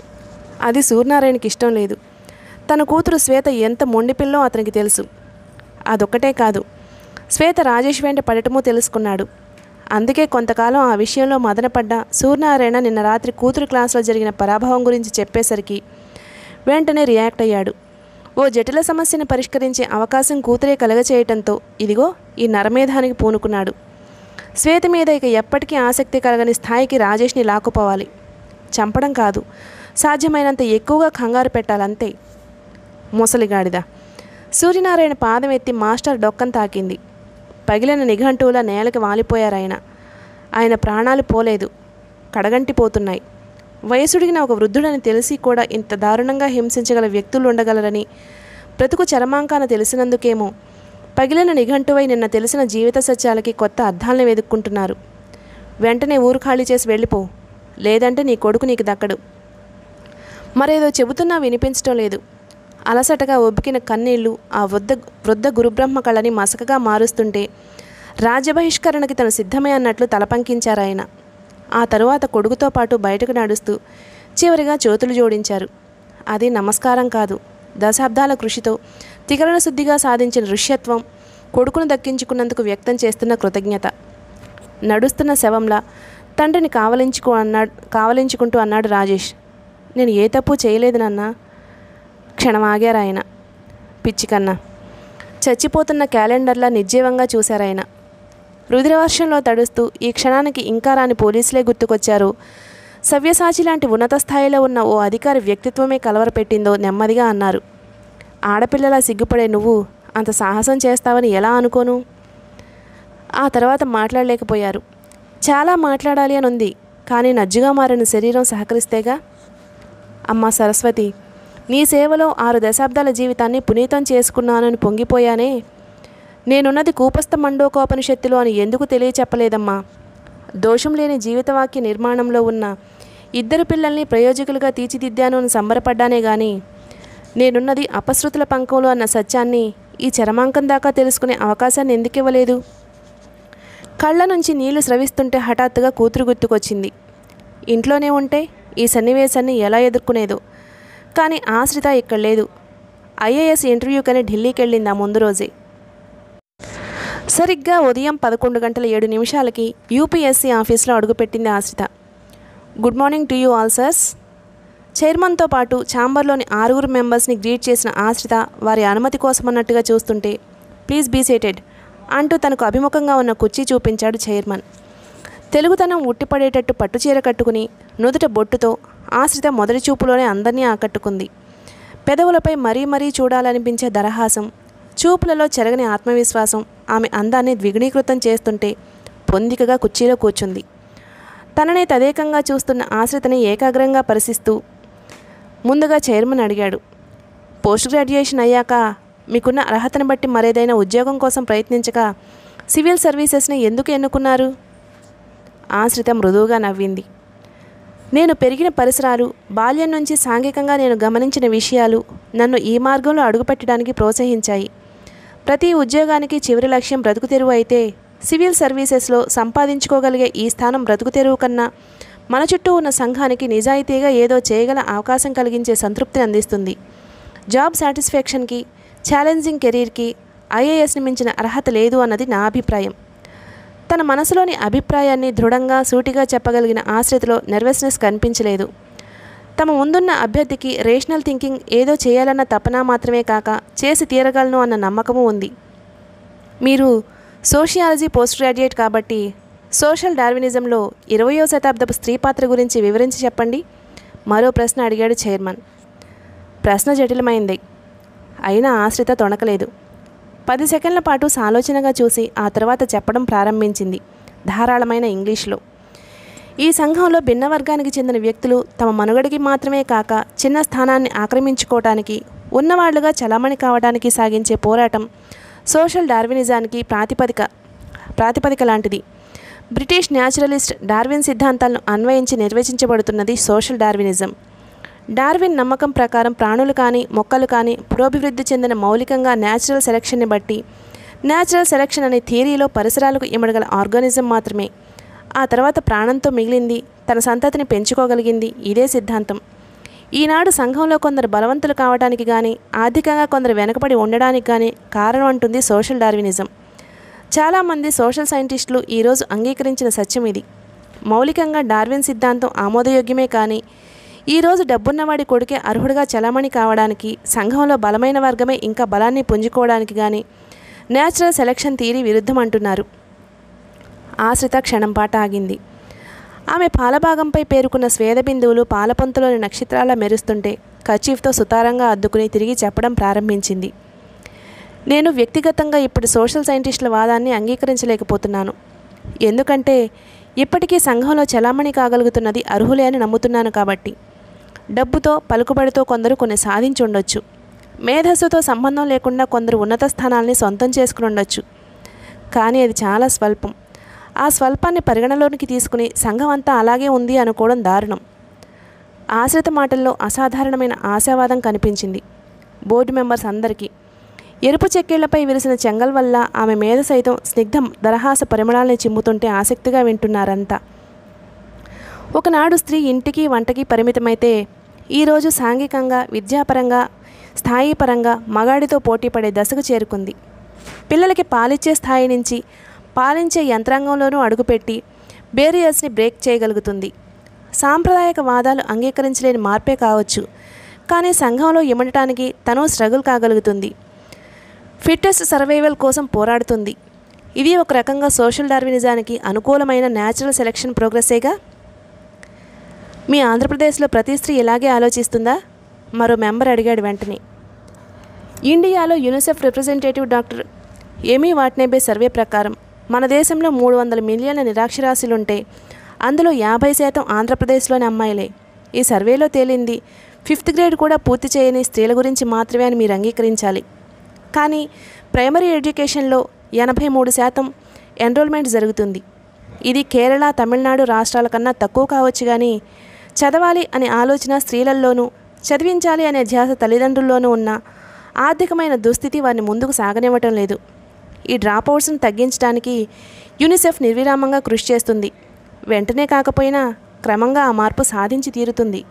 అది సూర్యనారాయణకి ఇష్టం లేదు తన కూతురు శ్వేత ఎంత మొండిపిల్లో అతనికి తెలుసు అదొక్కటే కాదు శ్వేత రాజేష్ వెంట పడటమో తెలుసుకున్నాడు అందుకే కొంతకాలం ఆ విషయంలో మదనపడ్డ సూర్యనారాయణ నిన్న రాత్రి కూతురు క్లాసులో జరిగిన పరాభవం గురించి చెప్పేసరికి వెంటనే రియాక్ట్ అయ్యాడు ఓ జటిల సమస్యను పరిష్కరించే అవకాశం కూతురే కలగచేయటంతో ఇదిగో ఈ నరమేధానికి పూనుకున్నాడు శ్వేత మీద ఇక ఎప్పటికీ ఆసక్తి కలగని స్థాయికి రాజేష్ని లాక్కుపోవాలి చంపడం కాదు సాధ్యమైనంత ఎక్కువగా కంగారు పెట్టాలంతే ముసలిగాడిద సూర్యనారాయణ పాదం ఎత్తి మాస్టర్ డొక్కం తాకింది పగిలిన నిఘంటువులా నేలకి వాలిపోయారు ఆయన ఆయన ప్రాణాలు పోలేదు కడగంటిపోతున్నాయి వయసుడిగిన ఒక వృద్ధుడని తెలిసి కూడా ఇంత దారుణంగా హింసించగల వ్యక్తులు ఉండగలరని బ్రతుకు చరమాంకాన తెలిసినందుకేమో పగిలిన నిఘంటువై నిన్న తెలిసిన జీవిత సత్యాలకి కొత్త అర్థాలను వెతుక్కుంటున్నారు వెంటనే ఊరు ఖాళీ చేసి వెళ్ళిపో లేదంటే నీ కొడుకు నీకు దక్కడు మరేదో చెబుతున్నా వినిపించటం లేదు అలసటగా ఒబ్బికిన కన్నీళ్లు ఆ వృద్ధ వృద్ధ గురుబ్రహ్మ కళని మసకగా మారుస్తుంటే రాజ్యబహిష్కరణకి తను సిద్ధమే అన్నట్లు తలపంకించారు ఆయన ఆ తరువాత కొడుకుతో పాటు బయటకు నడుస్తూ చివరిగా చేతులు జోడించారు అది నమస్కారం కాదు దశాబ్దాల కృషితో తికరణ శుద్ధిగా సాధించిన ఋష్యత్వం కొడుకును దక్కించుకున్నందుకు వ్యక్తం చేస్తున్న కృతజ్ఞత నడుస్తున్న శవంలా తండ్రిని కావలించుకో అన్నాడు కావలించుకుంటూ అన్నాడు రాజేష్ నేను ఏ తప్పు చేయలేదు నాన్న క్షణం ఆగారు ఆయన పిచ్చికన్నా చచ్చిపోతున్న క్యాలెండర్లా నిర్జీవంగా చూశారాయన రుద్రవర్షంలో తడుస్తూ ఈ క్షణానికి ఇంకా రాని పోలీసులే గుర్తుకొచ్చారు సవ్యసాచి లాంటి ఉన్నత స్థాయిలో ఉన్న ఓ అధికారి వ్యక్తిత్వమే కలవరపెట్టిందో నెమ్మదిగా అన్నారు ఆడపిల్లలా సిగ్గుపడే నువ్వు అంత సాహసం చేస్తావని ఎలా అనుకోను ఆ తర్వాత మాట్లాడలేకపోయారు చాలా మాట్లాడాలి అని ఉంది కానీ నజ్జుగా మారిన శరీరం సహకరిస్తేగా అమ్మా సరస్వతి నీ సేవలో ఆరు దశాబ్దాల జీవితాన్ని పునీతం చేసుకున్నానని పొంగిపోయానే నేనున్నది కూపస్థ మండోకోపనిషత్తులో అని ఎందుకు తెలియచెప్పలేదమ్మా దోషం లేని జీవితవాక్య నిర్మాణంలో ఉన్న ఇద్దరు పిల్లల్ని ప్రయోజకులుగా తీర్చిదిద్దాను అని సంబరపడ్డానే గాని నేనున్నది అపశృతుల పంకంలో అన్న సత్యాన్ని ఈ చరమాంకం దాకా తెలుసుకునే అవకాశాన్ని ఎందుకు ఇవ్వలేదు కళ్ళ నుంచి నీళ్లు స్రవిస్తుంటే హఠాత్తుగా కూతురు గుర్తుకొచ్చింది ఇంట్లోనే ఉంటే ఈ సన్నివేశాన్ని ఎలా ఎదుర్కొనేదో కానీ ఆశ్రిత ఇక్కడ లేదు ఐఏఎస్ ఇంటర్వ్యూకని ఢిల్లీకి వెళ్ళింది ఆ ముందు రోజే సరిగ్గా ఉదయం పదకొండు గంటల ఏడు నిమిషాలకి యూపీఎస్సీ ఆఫీస్లో అడుగుపెట్టింది Ashrita good morning to you all sirs చైర్మన్తో పాటు ఛాంబర్లోని ఆరుగురు మెంబర్స్ని గ్రీట్ చేసిన ఆశ్రిత వారి అనుమతి కోసమన్నట్టుగా చూస్తుంటే ప్లీజ్ బీ సేటెడ్ అంటూ తనకు అభిముఖంగా ఉన్న కుర్చీ చూపించాడు చైర్మన్ తెలుగుతనం ఉట్టిపడేటట్టు పట్టుచీర కట్టుకుని నుదుట బొట్టుతో ఆశ్రిత మొదటి చూపులోనే అందరినీ ఆకట్టుకుంది పెదవులపై మరీ మరీ చూడాలనిపించే దరహాసం చూపులలో చెరగని ఆత్మవిశ్వాసం ఆమె అందాన్ని ద్విగుణీకృతం చేస్తుంటే పొందికగా కుర్చీలో కూర్చుంది తననే తదేకంగా చూస్తున్న ఆశ్రితని ఏకాగ్రంగా పరిశీలిస్తూ ముందుగా చైర్మన్ అడిగాడు పోస్ట్ గ్రాడ్యుయేషన్ అయ్యాక మీకున్న అర్హతను బట్టి మరేదైనా ఉద్యోగం కోసం ప్రయత్నించక సివిల్ సర్వీసెస్ని ఎందుకు ఎన్నుకున్నారు ఆశ్రిత మృదువుగా నవ్వింది నేను పెరిగిన పరిసరాలు బాల్యం నుంచి సాంఘికంగా నేను గమనించిన విషయాలు నన్ను ఈ మార్గంలో అడుగుపెట్టడానికి ప్రోత్సహించాయి ప్రతి ఉద్యోగానికి చివరి లక్ష్యం బ్రతుకు తెరువు అయితే సివిల్ సర్వీసెస్లో సంపాదించుకోగలిగే ఈ స్థానం బ్రతుకు తెరువు కన్నా మన చుట్టూ ఉన్న సంఘానికి నిజాయితీగా ఏదో చేయగల అవకాశం కలిగించే సంతృప్తిని అందిస్తుంది జాబ్ సాటిస్ఫాక్షన్కి ఛాలెంజింగ్ కెరీర్కి ఐఏఎస్ని మించిన అర్హత లేదు అన్నది నా అభిప్రాయం తన మనసులోని అభిప్రాయాన్ని దృఢంగా సూటిగా చెప్పగలిగిన ఆశ్రితలో నెర్వస్నెస్ కనిపించలేదు తమ ముందున్న అభ్యర్థికి రేషనల్ థింకింగ్ ఏదో చేయాలన్న తపన మాత్రమే కాక చేసి తీరగలను అన్న నమ్మకము ఉంది మీరు సోషియాలజీ పోస్ట్ గ్రాడ్యుయేట్ కాబట్టి సోషల్ డార్వినిజంలో ఇరవయో శతాబ్దపు స్త్రీ పాత్ర గురించి వివరించి చెప్పండి మరో ప్రశ్న అడిగాడు చైర్మన్ ప్రశ్న జటిలమైంది అయినా ఆశ్రిత తొణకలేదు పది సెకండ్ల పాటు సాలోచనగా చూసి ఆ తర్వాత చెప్పడం ప్రారంభించింది ధారాళమైన ఇంగ్లీష్లో ఈ సంఘంలో భిన్న వర్గానికి చెందిన వ్యక్తులు తమ మనుగడికి మాత్రమే కాక చిన్న స్థానాన్ని ఆక్రమించుకోవటానికి ఉన్నవాళ్లుగా చలామణి కావడానికి సాగించే పోరాటం సోషల్ డార్వినిజానికి ప్రాతిపదిక ప్రాతిపదిక లాంటిది బ్రిటిష్ న్యాచురలిస్ట్ డార్విన్ సిద్ధాంతాలను అన్వయించి నిర్వచించబడుతున్నది సోషల్ డార్వినిజం డార్విన్ నమ్మకం ప్రకారం ప్రాణులు కానీ మొక్కలు కానీ పురోభివృద్ధి చెందిన మౌలికంగా న్యాచురల్ సెలక్షన్ని బట్టి న్యాచురల్ సెలక్షన్ అనే థియరీలో పరిసరాలకు ఇమడగల ఆర్గానిజం మాత్రమే ఆ తర్వాత ప్రాణంతో మిగిలింది తన సంతతిని పెంచుకోగలిగింది ఇదే సిద్ధాంతం ఈనాడు సంఘంలో కొందరు బలవంతులు కావడానికి కానీ ఆర్థికంగా కొందరు వెనకబడి ఉండడానికి కానీ కారణం అంటుంది సోషల్ డార్వినిజం చాలామంది సోషల్ సైంటిస్టులు ఈరోజు అంగీకరించిన సత్యం ఇది మౌలికంగా డార్విన్ సిద్ధాంతం ఆమోదయోగ్యమే కానీ ఈరోజు డబ్బున్నవాడి కొడుకే అర్హుడిగా చలామణి కావడానికి సంఘంలో బలమైన వర్గమే ఇంకా బలాన్ని పుంజుకోవడానికి కానీ న్యాచురల్ సెలక్షన్ థీరీ విరుద్ధం అంటున్నారు ఆశ్రిత క్షణం పాట ఆగింది ఆమె పాలభాగంపై పేరుకున్న స్వేద బిందువులు పాలపంతులోని నక్షత్రాల మెరుస్తుంటే కచీఫ్తో సుతారంగా అద్దుకుని తిరిగి చెప్పడం ప్రారంభించింది నేను వ్యక్తిగతంగా ఇప్పుడు సోషల్ సైంటిస్టుల వాదాన్ని అంగీకరించలేకపోతున్నాను ఎందుకంటే ఇప్పటికీ సంఘంలో చలామణి కాగలుగుతున్నది అర్హులే అని నమ్ముతున్నాను కాబట్టి డబ్బుతో పలుకుబడితో కొందరు కొన్ని సాధించి ఉండొచ్చు మేధస్సుతో సంబంధం లేకుండా కొందరు ఉన్నత స్థానాల్ని సొంతం చేసుకుని ఉండొచ్చు కానీ అది చాలా స్వల్పం ఆ స్వల్పాన్ని పరిగణలోనికి తీసుకుని సంఘం అంతా అలాగే ఉంది అనుకోవడం దారుణం ఆశ్రిత మాటల్లో అసాధారణమైన ఆశావాదం కనిపించింది బోర్డు మెంబర్స్ అందరికీ ఎరుపు చెక్కిళ్లపై విరిసిన చెంగల్ వల్ల ఆమె మీద సైతం స్నిగ్ధ దరహాస పరిమళాల్ని చిమ్ముతుంటే ఆసక్తిగా వింటున్నారంతా ఒకనాడు స్త్రీ ఇంటికి వంటకి పరిమితమైతే ఈరోజు సాంఘికంగా విద్యాపరంగా స్థాయిపరంగా మగాడితో పోటీపడే దశకు చేరుకుంది పిల్లలకి పాలిచ్చే స్థాయి నుంచి పాలించే యంత్రాంగంలోనూ అడుగుపెట్టి బేరియర్స్ని బ్రేక్ చేయగలుగుతుంది సాంప్రదాయక వాదాలు అంగీకరించలేని మార్పే కావచ్చు కానీ సంఘంలో ఇమడటానికి తను స్ట్రగుల్ కాగలుగుతుంది ఫిట్టెస్ట్ సర్వైవల్ కోసం పోరాడుతుంది ఇది ఒక రకంగా సోషల్ డార్వినిజానికి అనుకూలమైన న్యాచురల్ సెలక్షన్ ప్రోగ్రెసేగా మీ ఆంధ్రప్రదేశ్లో ప్రతి స్త్రీ ఇలాగే ఆలోచిస్తుందా మరో మెంబర్ అడిగాడు వెంటనే ఇండియాలో యునిసెఫ్ రిప్రజెంటేటివ్ డాక్టర్ ఏమీ వాట్నేబే సర్వే ప్రకారం మన దేశంలో మూడు వందల మిలియన్ల నిరాక్షరాస్యులుంటే అందులో యాభై శాతం ఆంధ్రప్రదేశ్లోని అమ్మాయిలే ఈ సర్వేలో తేలింది ఫిఫ్త్ గ్రేడ్ కూడా పూర్తి చేయని స్త్రీల గురించి మాత్రమే అని మీరు అంగీకరించాలి కానీ ప్రైమరీ ఎడ్యుకేషన్లో ఎనభై మూడు శాతం ఎన్రోల్మెంట్ జరుగుతుంది ఇది కేరళ తమిళనాడు రాష్ట్రాల కన్నా తక్కువ కావచ్చు కానీ చదవాలి అనే ఆలోచన స్త్రీలల్లోనూ చదివించాలి అనే ధ్యాస తల్లిదండ్రుల్లోనూ ఉన్న ఆర్థికమైన దుస్థితి వారిని ముందుకు సాగనివ్వటం లేదు ఈ డ్రాప్ అవుట్స్ను తగ్గించడానికి యూనిసెఫ్ నిర్విరామంగా కృషి చేస్తుంది వెంటనే కాకపోయినా క్రమంగా ఆ మార్పు సాధించి తీరుతుంది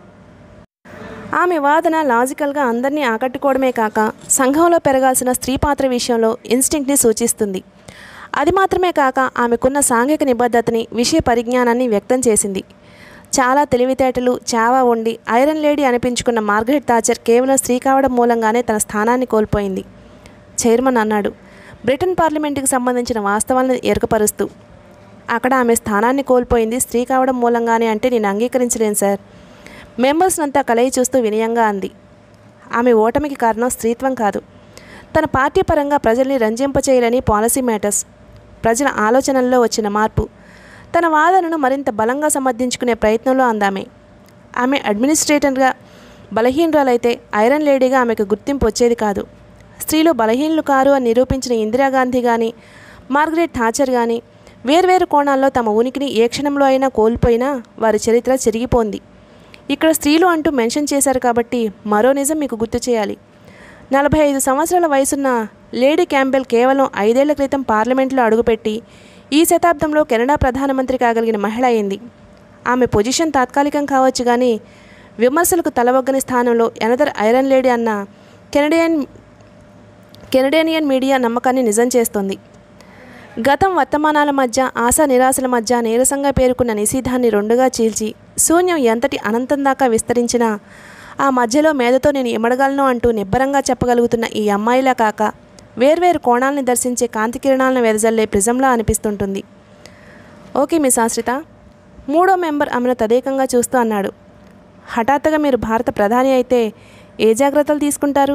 ఆమె వాదన లాజికల్గా అందరినీ ఆకట్టుకోవడమే కాక సంఘంలో పెరగాల్సిన స్త్రీ పాత్ర విషయంలో ఇన్స్టింక్ట్ని సూచిస్తుంది అది మాత్రమే కాక ఆమెకున్న సాంఘిక నిబద్ధతని విషయ పరిజ్ఞానాన్ని వ్యక్తం చేసింది చాలా తెలివితేటలు చావా ఉండి ఐరన్ లేడీ అనిపించుకున్న మార్గరెట్ థాచర్ కేవలం స్త్రీ కావడం మూలంగానే తన స్థానాన్ని కోల్పోయింది చైర్మన్ అన్నాడు బ్రిటన్ పార్లమెంటుకి సంబంధించిన వాస్తవాలను ఎరుకపరుస్తూ అక్కడ ఆమె స్థానాన్ని కోల్పోయింది స్త్రీ కావడం మూలంగానే అంటే నేను అంగీకరించలేను సార్ మెంబర్స్ అంతా కలయి చూస్తూ వినయంగా అంది ఆమె ఓటమికి కారణం స్త్రీత్వం కాదు తన పార్టీ పరంగా ప్రజల్ని రంజింపచేయాలని పాలసీ మ్యాటర్స్ ప్రజల ఆలోచనల్లో వచ్చిన మార్పు తన వాదనను మరింత బలంగా సమర్థించుకునే ప్రయత్నంలో అందామే ఆమె అడ్మినిస్ట్రేటర్గా బలహీనరాలైతే ఐరన్ లేడీగా ఆమెకు గుర్తింపు వచ్చేది కాదు స్త్రీలు బలహీనులు కారు అని నిరూపించిన ఇందిరాగాంధీ కానీ మార్గరెట్ థాచర్ కానీ వేర్వేరు కోణాల్లో తమ ఉనికిని ఏ క్షణంలో అయినా కోల్పోయినా వారి చరిత్ర చెరిగిపోంది ఇక్కడ స్త్రీలు అంటూ మెన్షన్ చేశారు కాబట్టి మరో నిజం మీకు గుర్తు చేయాలి నలభై ఐదు సంవత్సరాల వయసున్న లేడీ క్యాంబెల్ కేవలం ఐదేళ్ల క్రితం పార్లమెంట్లో అడుగుపెట్టి ఈ శతాబ్దంలో కెనడా ప్రధానమంత్రి కాగలిగిన మహిళ అయింది ఆమె పొజిషన్ తాత్కాలికం కావచ్చు కానీ విమర్శలకు తలవగ్గని స్థానంలో ఎనదర్ ఐరన్ లేడీ అన్న కెనడియన్ కెనడేనియన్ మీడియా నమ్మకాన్ని నిజం చేస్తోంది గతం వర్తమానాల మధ్య ఆశా నిరాశల మధ్య నీరసంగా పేరుకున్న నిషేధాన్ని రెండుగా చీల్చి శూన్యం ఎంతటి అనంతం దాకా విస్తరించినా ఆ మధ్యలో మేధతో నేను ఎమడగలను అంటూ నిబ్బరంగా చెప్పగలుగుతున్న ఈ అమ్మాయిలా కాక వేర్వేరు కోణాలని దర్శించే కాంతి కిరణాలను వెదజల్లే ప్రిజంలా అనిపిస్తుంటుంది ఓకే మిస్ ఆశ్రిత మూడో మెంబర్ ఆమెను తదేకంగా చూస్తూ అన్నాడు హఠాత్తుగా మీరు భారత ప్రధాని అయితే ఏ జాగ్రత్తలు తీసుకుంటారు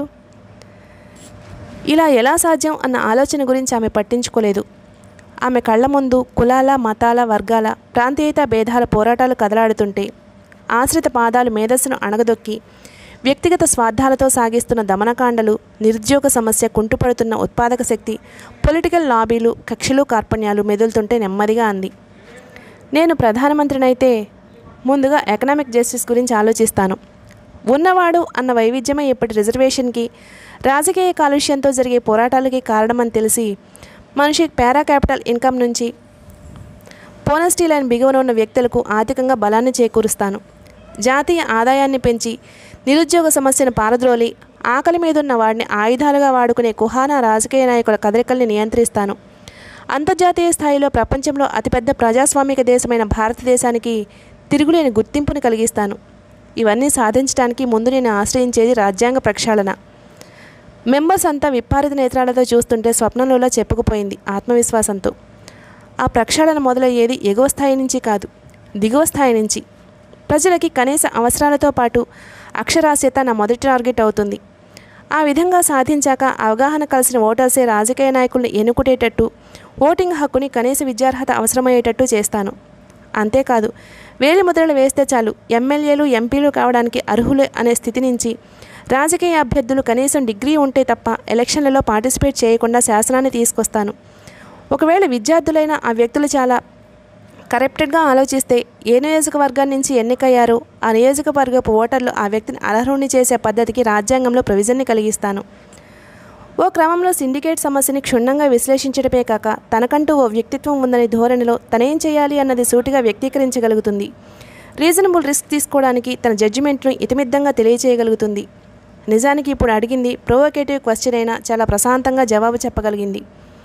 ఇలా ఎలా సాధ్యం అన్న ఆలోచన గురించి ఆమె పట్టించుకోలేదు ఆమె కళ్ళ ముందు కులాల మతాల వర్గాల ప్రాంతీయత భేదాల పోరాటాలు కదలాడుతుంటే ఆశ్రిత పాదాలు మేధస్సును అణగదొక్కి వ్యక్తిగత స్వార్థాలతో సాగిస్తున్న దమనకాండలు నిరుద్యోగ సమస్య కుంటుపడుతున్న ఉత్పాదక శక్తి పొలిటికల్ లాబీలు కక్షలు కార్పణ్యాలు మెదులుతుంటే నెమ్మదిగా అంది నేను ప్రధానమంత్రినైతే ముందుగా ఎకనామిక్ జస్టిస్ గురించి ఆలోచిస్తాను ఉన్నవాడు అన్న వైవిధ్యమే ఇప్పటి రిజర్వేషన్కి రాజకీయ కాలుష్యంతో జరిగే పోరాటాలకి కారణమని తెలిసి మనిషి పారా క్యాపిటల్ ఇన్కమ్ నుంచి పోనస్టీ లైన్ బిగువన ఉన్న వ్యక్తులకు ఆర్థికంగా బలాన్ని చేకూరుస్తాను జాతీయ ఆదాయాన్ని పెంచి నిరుద్యోగ సమస్యను పారద్రోలి ఆకలి మీదున్న వాడిని ఆయుధాలుగా వాడుకునే కుహానా రాజకీయ నాయకుల కదలికల్ని నియంత్రిస్తాను అంతర్జాతీయ స్థాయిలో ప్రపంచంలో అతిపెద్ద ప్రజాస్వామిక దేశమైన భారతదేశానికి తిరుగులేని గుర్తింపుని కలిగిస్తాను ఇవన్నీ సాధించడానికి ముందు నేను ఆశ్రయించేది రాజ్యాంగ ప్రక్షాళన మెంబర్స్ అంతా విప్పారిత నేత్రాలతో చూస్తుంటే స్వప్నంలోలా చెప్పుకుపోయింది ఆత్మవిశ్వాసంతో ఆ ప్రక్షాళన మొదలయ్యేది ఎగువ స్థాయి నుంచి కాదు దిగువ స్థాయి నుంచి ప్రజలకి కనీస అవసరాలతో పాటు అక్షరాస్యత నా మొదటి టార్గెట్ అవుతుంది ఆ విధంగా సాధించాక అవగాహన కలిసిన ఓటర్సే రాజకీయ నాయకుల్ని ఎన్నుకునేటట్టు ఓటింగ్ హక్కుని కనీస విద్యార్హత అవసరమయ్యేటట్టు చేస్తాను అంతేకాదు వేలి ముద్రలు వేస్తే చాలు ఎమ్మెల్యేలు ఎంపీలు కావడానికి అర్హులే అనే స్థితి నుంచి రాజకీయ అభ్యర్థులు కనీసం డిగ్రీ ఉంటే తప్ప ఎలక్షన్లలో పార్టిసిపేట్ చేయకుండా శాసనాన్ని తీసుకొస్తాను ఒకవేళ విద్యార్థులైన ఆ వ్యక్తులు చాలా కరెక్టెడ్గా ఆలోచిస్తే ఏ నియోజకవర్గం నుంచి ఎన్నికయ్యారో ఆ నియోజకవర్గపు ఓటర్లు ఆ వ్యక్తిని అర్హుణ్ణి చేసే పద్ధతికి రాజ్యాంగంలో ప్రొవిజన్ని కలిగిస్తాను ఓ క్రమంలో సిండికేట్ సమస్యని క్షుణ్ణంగా విశ్లేషించడమే కాక తనకంటూ ఓ వ్యక్తిత్వం ఉందనే ధోరణిలో తనేం చేయాలి అన్నది సూటిగా వ్యక్తీకరించగలుగుతుంది రీజనబుల్ రిస్క్ తీసుకోవడానికి తన జడ్జిమెంట్ను ఇతిమిద్దంగా తెలియచేయగలుగుతుంది నిజానికి ఇప్పుడు అడిగింది ప్రొవోకేటివ్ క్వశ్చన్ అయినా చాలా ప్రశాంతంగా జవాబు చెప్పగలిగింది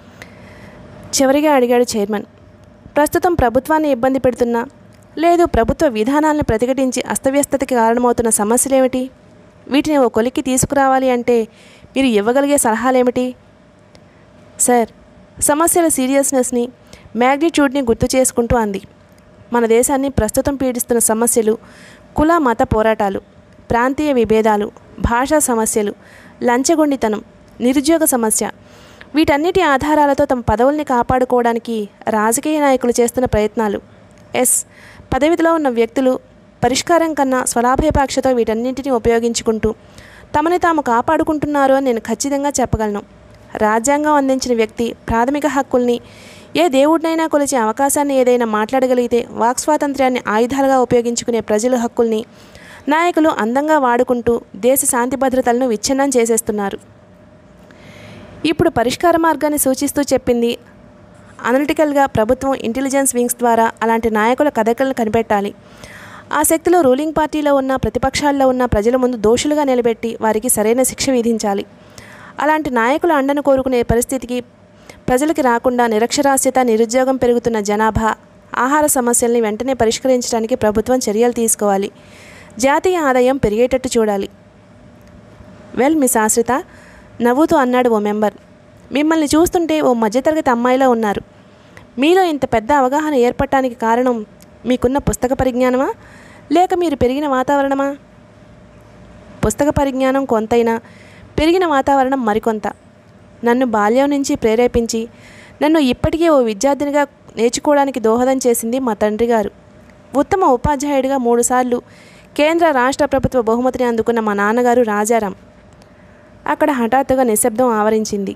చివరిగా అడిగాడు చైర్మన్ ప్రస్తుతం ప్రభుత్వాన్ని ఇబ్బంది పెడుతున్న లేదు ప్రభుత్వ విధానాలను ప్రతిఘటించి అస్తవ్యస్తతకి కారణమవుతున్న సమస్యలేమిటి వీటిని ఓ కొలిక్కి తీసుకురావాలి అంటే మీరు ఇవ్వగలిగే సలహాలేమిటి సార్ సమస్యల సీరియస్నెస్ని మ్యాగ్నిట్యూడ్ని గుర్తు చేసుకుంటూ అంది మన దేశాన్ని ప్రస్తుతం పీడిస్తున్న సమస్యలు కుల మత పోరాటాలు ప్రాంతీయ విభేదాలు భాషా సమస్యలు లంచగొండితనం నిరుద్యోగ సమస్య వీటన్నిటి ఆధారాలతో తమ పదవుల్ని కాపాడుకోవడానికి రాజకీయ నాయకులు చేస్తున్న ప్రయత్నాలు ఎస్ పదవిలో ఉన్న వ్యక్తులు పరిష్కారం కన్నా స్వలాభాపేక్షతో వీటన్నింటినీ ఉపయోగించుకుంటూ తమని తాము కాపాడుకుంటున్నారు అని నేను ఖచ్చితంగా చెప్పగలను రాజ్యాంగం అందించిన వ్యక్తి ప్రాథమిక హక్కుల్ని ఏ దేవుడినైనా కొలిచే అవకాశాన్ని ఏదైనా మాట్లాడగలిగితే వాక్ స్వాతంత్ర్యాన్ని ఆయుధాలుగా ఉపయోగించుకునే ప్రజల హక్కుల్ని నాయకులు అందంగా వాడుకుంటూ దేశ శాంతి భద్రతలను విచ్ఛిన్నం చేసేస్తున్నారు ఇప్పుడు పరిష్కార మార్గాన్ని సూచిస్తూ చెప్పింది అనలిటికల్గా ప్రభుత్వం ఇంటెలిజెన్స్ వింగ్స్ ద్వారా అలాంటి నాయకుల కదలికలను కనిపెట్టాలి ఆ శక్తిలో రూలింగ్ పార్టీలో ఉన్న ప్రతిపక్షాల్లో ఉన్న ప్రజల ముందు దోషులుగా నిలబెట్టి వారికి సరైన శిక్ష విధించాలి అలాంటి నాయకుల అండను కోరుకునే పరిస్థితికి ప్రజలకి రాకుండా నిరక్షరాస్యత నిరుద్యోగం పెరుగుతున్న జనాభా ఆహార సమస్యల్ని వెంటనే పరిష్కరించడానికి ప్రభుత్వం చర్యలు తీసుకోవాలి జాతీయ ఆదాయం పెరిగేటట్టు చూడాలి వెల్ మిస్ ఆశ్రిత నవ్వుతూ అన్నాడు ఓ మెంబర్ మిమ్మల్ని చూస్తుంటే ఓ మధ్యతరగతి అమ్మాయిలా ఉన్నారు మీలో ఇంత పెద్ద అవగాహన ఏర్పడటానికి కారణం మీకున్న పుస్తక పరిజ్ఞానమా లేక మీరు పెరిగిన వాతావరణమా పుస్తక పరిజ్ఞానం కొంతైనా పెరిగిన వాతావరణం మరికొంత నన్ను బాల్యం నుంచి ప్రేరేపించి నన్ను ఇప్పటికే ఓ విద్యార్థినిగా నేర్చుకోవడానికి దోహదం చేసింది మా తండ్రి గారు ఉత్తమ ఉపాధ్యాయుడిగా మూడుసార్లు కేంద్ర రాష్ట్ర ప్రభుత్వ బహుమతిని అందుకున్న మా నాన్నగారు రాజారాం అక్కడ హఠాత్తుగా నిశ్శబ్దం ఆవరించింది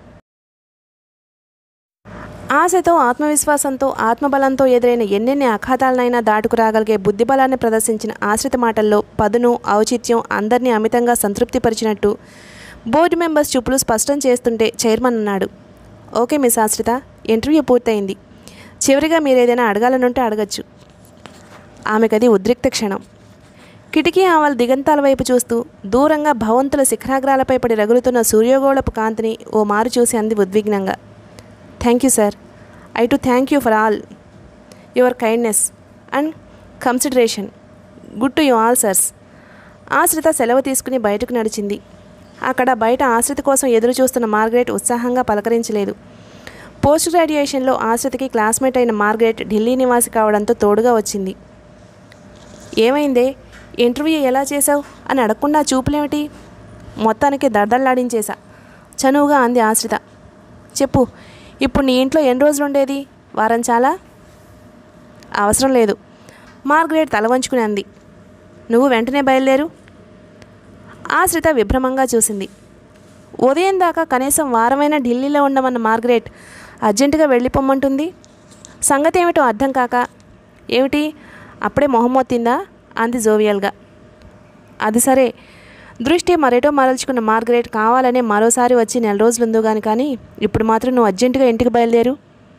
ఆశతో ఆత్మవిశ్వాసంతో ఆత్మబలంతో ఎదురైన ఎన్నెన్ని అఘాతాలనైనా దాటుకురాగలిగే బుద్ధిబలాన్ని ప్రదర్శించిన ఆశ్రిత మాటల్లో పదును ఔచిత్యం అందరినీ అమితంగా సంతృప్తిపరిచినట్టు బోర్డు మెంబర్స్ చూపులు స్పష్టం చేస్తుంటే చైర్మన్ అన్నాడు ఓకే మిస్ ఆశ్రిత ఇంటర్వ్యూ పూర్తయింది చివరిగా మీరు ఏదైనా అడగాలనుంటే అడగచ్చు ఆమెకది ఉద్రిక్త క్షణం కిటికీ ఆవల దిగంతాల వైపు చూస్తూ దూరంగా భవంతుల శిఖరాగ్రాలపై పడి రగులుతున్న సూర్యగోళపు కాంతిని ఓ మారు చూసి అంది ఉద్విగ్నంగా thank you sir I too thank you for all your kindness and consideration good to you all sirs Ashrita సెలవు తీసుకుని బయటకు నడిచింది అక్కడ బయట ఆశ్రిత కోసం ఎదురు చూస్తున్న మార్గరెట్ ఉత్సాహంగా పలకరించలేదు పోస్ట్ గ్రాడ్యుయేషన్లో ఆశ్రితకి క్లాస్మేట్ అయిన మార్గరెట్ ఢిల్లీ నివాసి కావడంతో తోడుగా వచ్చింది ఏమైందే ఇంటర్వ్యూ ఎలా చేసావు అని అడగకుండా చూపులేమిటి మొత్తానికి దడదల్లాడించేశా చనువుగా అంది ఆశ్రిత చెప్పు ఇప్పుడు నీ ఇంట్లో ఎన్ని రోజులు ఉండేది వారం చాలా అవసరం లేదు మార్గరేట్ తల వంచుకుని అంది నువ్వు వెంటనే బయలుదేరు ఆశ్రిత విభ్రమంగా చూసింది ఉదయం దాకా కనీసం వారమైన ఢిల్లీలో ఉండమన్న మార్గరేట్ అర్జెంటుగా వెళ్ళిపోమ్మంటుంది సంగతి ఏమిటో అర్థం కాక ఏమిటి అప్పుడే మొహమ్మొత్తిందా అంది జోవియల్గా అది సరే దృష్టి మరేటో మరల్చుకున్న మార్గరేట్ కావాలనే మరోసారి వచ్చి నెల రోజులుందో గాని కానీ ఇప్పుడు మాత్రం నువ్వు అర్జెంటుగా ఇంటికి బయలుదేరు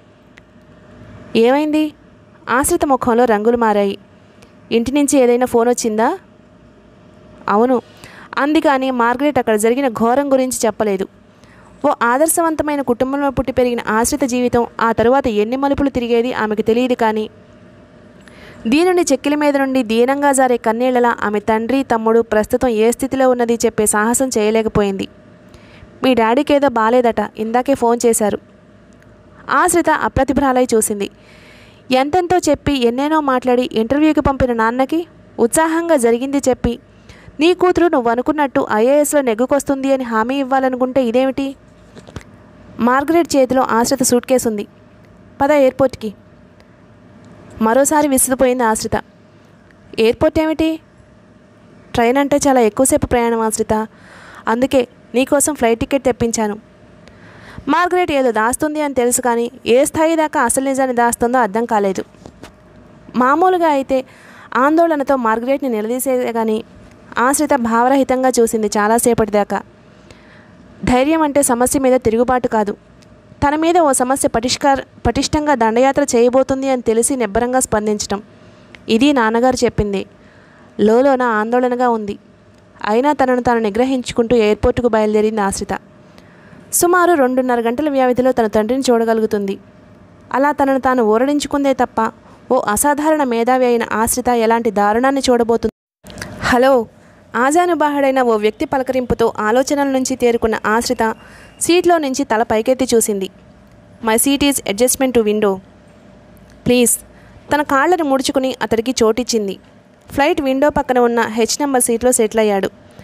ఏమైంది ఆశ్రిత ముఖంలో రంగులు మారాయి ఇంటి నుంచి ఏదైనా ఫోన్ వచ్చిందా అవును అంది కానీ మార్గరెట్ అక్కడ జరిగిన ఘోరం గురించి చెప్పలేదు ఓ ఆదర్శవంతమైన కుటుంబంలో పుట్టి పెరిగిన ఆశ్రిత జీవితం ఆ తరువాత ఎన్ని మలుపులు తిరిగేది ఆమెకు తెలియదు కానీ దీనుని చెక్కిలి మీద నుండి దీనంగా జారే కన్నీళ్లలా ఆమె తండ్రి తమ్ముడు ప్రస్తుతం ఏ స్థితిలో ఉన్నది చెప్పే సాహసం చేయలేకపోయింది మీ డాడీకి ఏదో బాలేదట ఇందాకే ఫోన్ చేశారు ఆశ్రిత అప్రతిభ్రాలై చూసింది ఎంతెంతో చెప్పి ఎన్నేనో మాట్లాడి ఇంటర్వ్యూకి పంపిన నాన్నకి ఉత్సాహంగా జరిగింది చెప్పి నీ కూతురు నువ్వు అనుకున్నట్టు ఐఏఎస్లో నెగ్గుకొస్తుంది అని హామీ ఇవ్వాలనుకుంటే ఇదేమిటి మార్గరెట్ చేతిలో ఆశ్రిత సూట్ కేసు ఉంది పద ఎయిర్పోర్ట్కి మరోసారి విసిగిపోయింది ఆశ్రిత ఎయిర్పోర్ట్ ఏమిటి ట్రైన్ అంటే చాలా ఎక్కువసేపు ప్రయాణం ఆశ్రిత అందుకే నీకోసం ఫ్లైట్ టికెట్ తెప్పించాను మార్గరెట్ ఏదో దాస్తుంది అని తెలుసు కానీ ఏ స్థాయి దాకా అసలు నిజాన్ని దాస్తుందో అర్థం కాలేదు మామూలుగా అయితే ఆందోళనతో మార్గరెట్ని నిలదీసే కానీ ఆశ్రిత భావరహితంగా చూసింది చాలాసేపటి దాకా ధైర్యం అంటే సమస్య మీద తిరుగుబాటు కాదు తన మీద ఓ సమస్య పటిష్కార పటిష్టంగా దండయాత్ర చేయబోతుంది అని తెలిసి నిబ్బరంగా స్పందించటం ఇది నాన్నగారు చెప్పింది లోలోన ఆందోళనగా ఉంది అయినా తనను తాను నిగ్రహించుకుంటూ ఎయిర్పోర్టుకు బయలుదేరింది ఆశ్రిత సుమారు రెండున్నర గంటల వ్యవధిలో తన తండ్రిని చూడగలుగుతుంది అలా తనను తాను ఊరడించుకుందే తప్ప ఓ అసాధారణ మేధావి అయిన ఆశ్రిత ఎలాంటి దారుణాన్ని చూడబోతుంది హలో ఆజానుబాహుడైన ఓ వ్యక్తి పలకరింపుతో ఆలోచనల నుంచి తేరుకున్న ఆశ్రిత సీట్లో నుంచి తల పైకెత్తి చూసింది my seat is adjustment to window please తన కాళ్ళను ముడుచుకుని అతడికి చోటిచ్చింది ఫ్లైట్ విండో పక్కన ఉన్న హెచ్ నెంబర్ సీట్లో సెటిల్ అయ్యాడు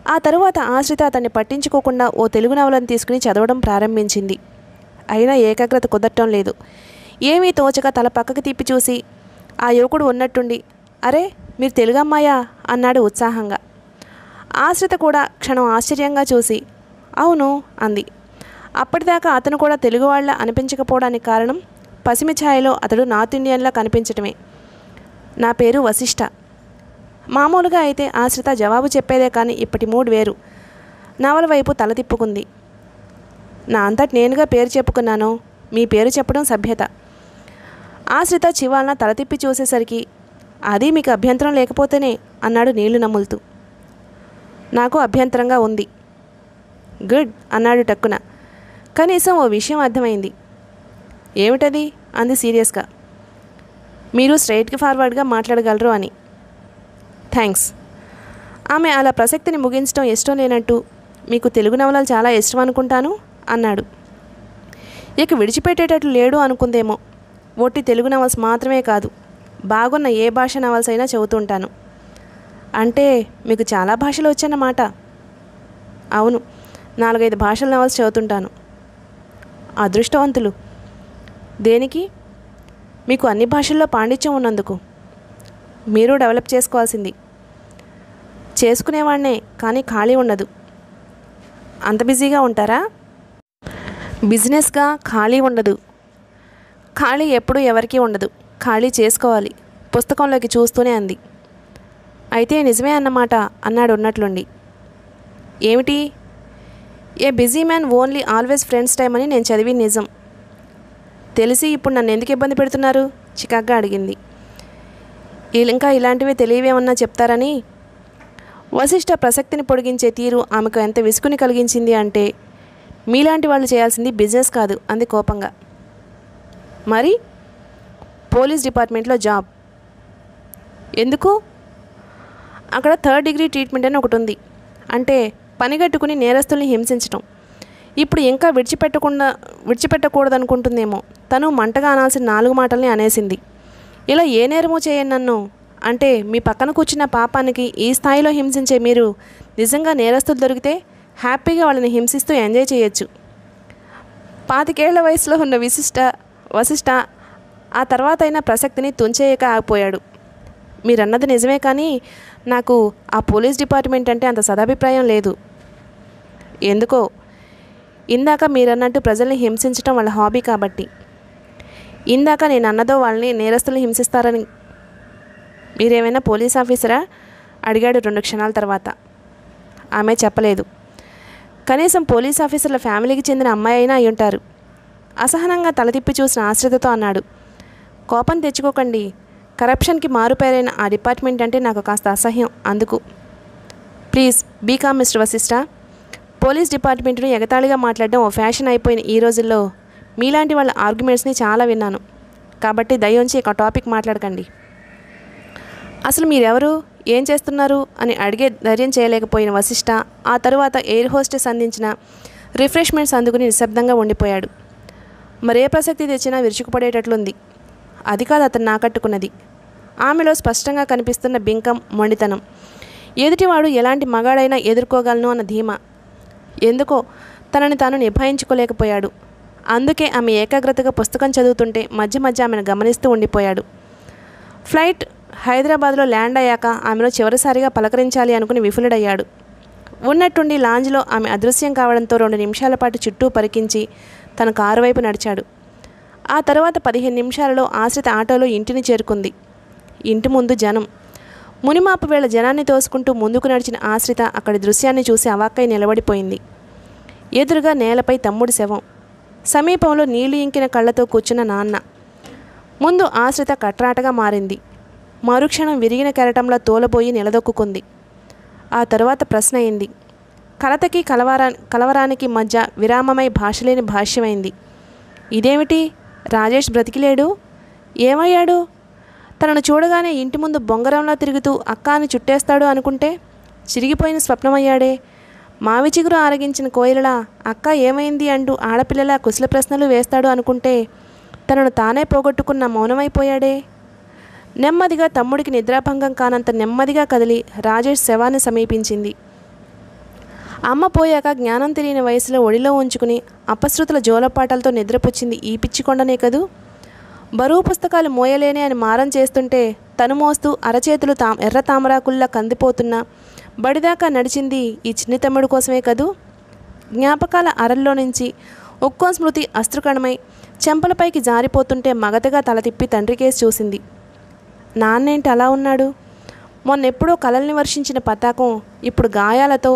ఆ తరువాత ఆశ్రిత అతన్ని పట్టించుకోకుండా ఓ తెలుగు నవలను తీసుకుని చదవడం ప్రారంభించింది అయినా ఏకాగ్రత కుదరటం లేదు ఏమీ తోచక తల పక్కకి తిప్పి చూసి ఆ యువకుడు ఉన్నట్టుండి అరే మీరు తెలుగు అమ్మాయా అన్నాడు ఉత్సాహంగా ఆశ్రిత కూడా క్షణం ఆశ్చర్యంగా చూసి అవును అంది అప్పటిదాకా అతను కూడా తెలుగు వాళ్ళ అనిపించకపోవడానికి కారణం పసిమి ఛాయలో అతడు నార్త్ ఇండియన్లా కనిపించటమే నా పేరు వశిష్ఠ మామూలుగా అయితే ఆశ్రిత జవాబు చెప్పేదే కానీ ఇప్పటి మూడ్ వేరు నవల వైపు తల తిప్పుకుంది నా అంతటి నేనుగా పేరు చెప్పుకున్నాను మీ పేరు చెప్పడం సభ్యత ఆశ్రిత చివాలన తల తిప్పి చూసేసరికి అది మీకు అభ్యంతరం లేకపోతేనే అన్నాడు నీళ్లు నములుతూ నాకు అభ్యంతరంగా ఉంది గుడ్ అన్నాడు టక్కున కనీసం ఓ విషయం అర్థమైంది ఏమిటది అంది సీరియస్గా మీరు స్ట్రైట్కి ఫార్వర్డ్గా మాట్లాడగలరు అని థ్యాంక్స్ ఆమె అలా ప్రసక్తిని ముగించడం ఇష్టం లేనట్టు మీకు తెలుగు నవలలు చాలా ఇష్టం అనుకుంటాను అన్నాడు ఇక విడిచిపెట్టేటట్లు లేడు అనుకుందేమో ఒట్టి తెలుగు నవల్స్ మాత్రమే కాదు బాగున్న ఏ భాష నవల్స్ అయినా చదువుతుంటాను అంటే మీకు చాలా భాషలు వచ్చన్నమాట అవును నాలుగైదు భాషల నవల్స్ చదువుతుంటాను అదృష్టవంతులు దేనికి మీకు అన్ని భాషల్లో పాండిత్యం ఉన్నందుకు మీరు డెవలప్ చేసుకోవాల్సింది చేసుకునేవాడినే కానీ ఖాళీ ఉండదు అంత బిజీగా ఉంటారా బిజినెస్గా ఖాళీ ఉండదు ఖాళీ ఎప్పుడూ ఎవరికీ ఉండదు ఖాళీ చేసుకోవాలి పుస్తకంలోకి చూస్తూనే అంది అయితే నిజమే అన్నమాట అన్నాడు ఉన్నట్లుండి ఏమిటి a busy man only always friends time అని నేను చదివి నిజం తెలిసి ఇప్పుడు నన్ను ఎందుకు ఇబ్బంది పెడుతున్నారు చికాగ్గా అడిగింది వీళ్ళు ఇంకా ఇలాంటివి తెలియవేమన్నా చెప్తారని వశిష్ఠ ప్రసక్తిని పొడిగించే తీరు ఆమెకు ఎంత విసుగుని కలిగించింది అంటే మీలాంటి వాళ్ళు చేయాల్సింది బిజినెస్ కాదు అంది కోపంగా మరి పోలీస్ డిపార్ట్మెంట్లో జాబ్ ఎందుకు అక్కడ థర్డ్ డిగ్రీ ట్రీట్మెంట్ అని ఒకటి ఉంది అంటే పనిగట్టుకుని నేరస్తుల్ని హింసించటం ఇప్పుడు ఇంకా విడిచిపెట్టకుండా విడిచిపెట్టకూడదనుకుంటుందేమో తను మంటగా అనాల్సిన నాలుగు మాటల్ని అనేసింది ఇలా ఏ నేరమో చేయను నన్ను అంటే మీ పక్కన కూర్చున్న పాపానికి ఈ స్థాయిలో హింసించే మీరు నిజంగా నేరస్తులు దొరికితే హ్యాపీగా వాళ్ళని హింసిస్తూ ఎంజాయ్ చేయొచ్చు పాతికేళ్ల వయసులో ఉన్న విశిష్ట వశిష్ట ఆ తర్వాత అయిన ప్రసక్తిని తుంచేయక ఆగిపోయాడు మీరన్నది నిజమే కానీ నాకు ఆ పోలీస్ డిపార్ట్మెంట్ అంటే అంత సదాభిప్రాయం లేదు ఎందుకో ఇందాక మీరన్నట్టు ప్రజల్ని హింసించడం వాళ్ళ హాబీ కాబట్టి ఇందాక నేను అన్నదో వాళ్ళని నేరస్తులు హింసిస్తారని మీరేమైనా పోలీస్ ఆఫీసరా అడిగాడు రెండు క్షణాల తర్వాత ఆమె చెప్పలేదు కనీసం పోలీస్ ఆఫీసర్ల ఫ్యామిలీకి చెందిన అమ్మాయి అయినా అయి ఉంటారు అసహనంగా తల తిప్పి చూసిన ఆశ్రితతో అన్నాడు కోపం తెచ్చుకోకండి కరప్షన్కి మారుపేరైన ఆ డిపార్ట్మెంట్ అంటే నాకు కాస్త అసహ్యం అందుకు please become mister Vashishtha police డిపార్ట్మెంట్ను ఎగతాళిగా మాట్లాడడం ఓ ఫ్యాషన్ అయిపోయిన ఈ రోజుల్లో మీలాంటి వాళ్ళ ఆర్గ్యుమెంట్స్ని చాలా విన్నాను కాబట్టి దయించి ఒక టాపిక్ మాట్లాడకండి అసలు మీరెవరు ఏం చేస్తున్నారు అని అడిగే ధైర్యం చేయలేకపోయిన వశిష్ఠ ఆ తరువాత ఎయిర్ హోస్టెస్ అందించిన రిఫ్రెష్మెంట్స్ అందుకుని నిశ్శబ్దంగా ఉండిపోయాడు మరే ప్రసక్తి తెచ్చినా విరుచుకుపడేటట్లుంది అది కాదు అతను నాకట్టుకున్నది ఆమెలో స్పష్టంగా కనిపిస్తున్న బింకం మొండితనం ఎదుటివాడు ఎలాంటి మగాడైనా ఎదుర్కోగలను అన్న ధీమా ఎందుకో తనని తాను నిభాయించుకోలేకపోయాడు అందుకే ఆమె ఏకాగ్రతగా పుస్తకం చదువుతుంటే మధ్య మధ్య ఆమెను గమనిస్తూ ఉండిపోయాడు ఫ్లైట్ హైదరాబాద్లో ల్యాండ్ అయ్యాక ఆమెను చివరిసారిగా పలకరించాలి అనుకుని విఫలుడయ్యాడు ఉన్నట్టుండి లాంజ్లో ఆమె అదృశ్యం కావడంతో రెండు నిమిషాల పాటు చుట్టూ పరికించి తన కారు వైపు నడిచాడు ఆ తర్వాత పదిహేను నిమిషాలలో ఆశ్రిత ఆటోలో ఇంటిని చేరుకుంది ఇంటి ముందు జనం మునిమాపు వేళ జనాన్ని తోసుకుంటూ ముందుకు నడిచిన ఆశ్రిత అక్కడి దృశ్యాన్ని చూసి అవాక్కై నిలబడిపోయింది ఎదురుగా నేలపై తమ్ముడి శవం సమీపంలో నీళ్లు ఇంకిన కళ్ళతో కూర్చున్న నాన్న ముందు ఆశ్రిత కట్రాటగా మారింది మరుక్షణం విరిగిన కెరటంలో తోలబోయి నిలదొక్కుంది ఆ తరువాత ప్రశ్న అయింది కలతకి కలవరా కలవరానికి మధ్య విరామమై భాషలేని భాష్యమైంది ఇదేమిటి రాజేష్ బ్రతికిలేడు ఏమయ్యాడు తనను చూడగానే ఇంటి ముందు బొంగరంలా తిరుగుతూ అక్క అని చుట్టేస్తాడు అనుకుంటే చిరిగిపోయిన స్వప్నమయ్యాడే మావి చిగురు ఆరగించిన కోయిలలా అక్క ఏమైంది అంటూ ఆడపిల్లలా కుశల ప్రశ్నలు వేస్తాడు అనుకుంటే తనను తానే పోగొట్టుకున్న మౌనమైపోయాడే నెమ్మదిగా తమ్ముడికి నిద్రాభంగం కానంత నెమ్మదిగా కదిలి రాజేష్ శవాన్ని సమీపించింది అమ్మ పోయాక జ్ఞానం తెలియని వయసులో ఒడిలో ఉంచుకుని అపశృతుల జోలపాటలతో నిద్రపుచ్చింది ఈ పిచ్చికొండనే కదూ బరువు పుస్తకాలు మోయలేని అని మారం చేస్తుంటే తను మోస్తూ అరచేతులు తా ఎర్ర తామరాకుల్లా కందిపోతున్నా బడిదాకా నడిచింది ఈ చిన్ని తమ్ముడు కోసమే కదూ జ్ఞాపకాల అరల్లో నుంచి ఒక్కో స్మృతి అస్త్రుకణమై చెంపలపైకి జారిపోతుంటే మగతగా తల తిప్పి తండ్రికేసి చూసింది నాన్నేంటి అలా ఉన్నాడు మొన్నెప్పుడో కలల్ని వర్షించిన పతాకం ఇప్పుడు గాయాలతో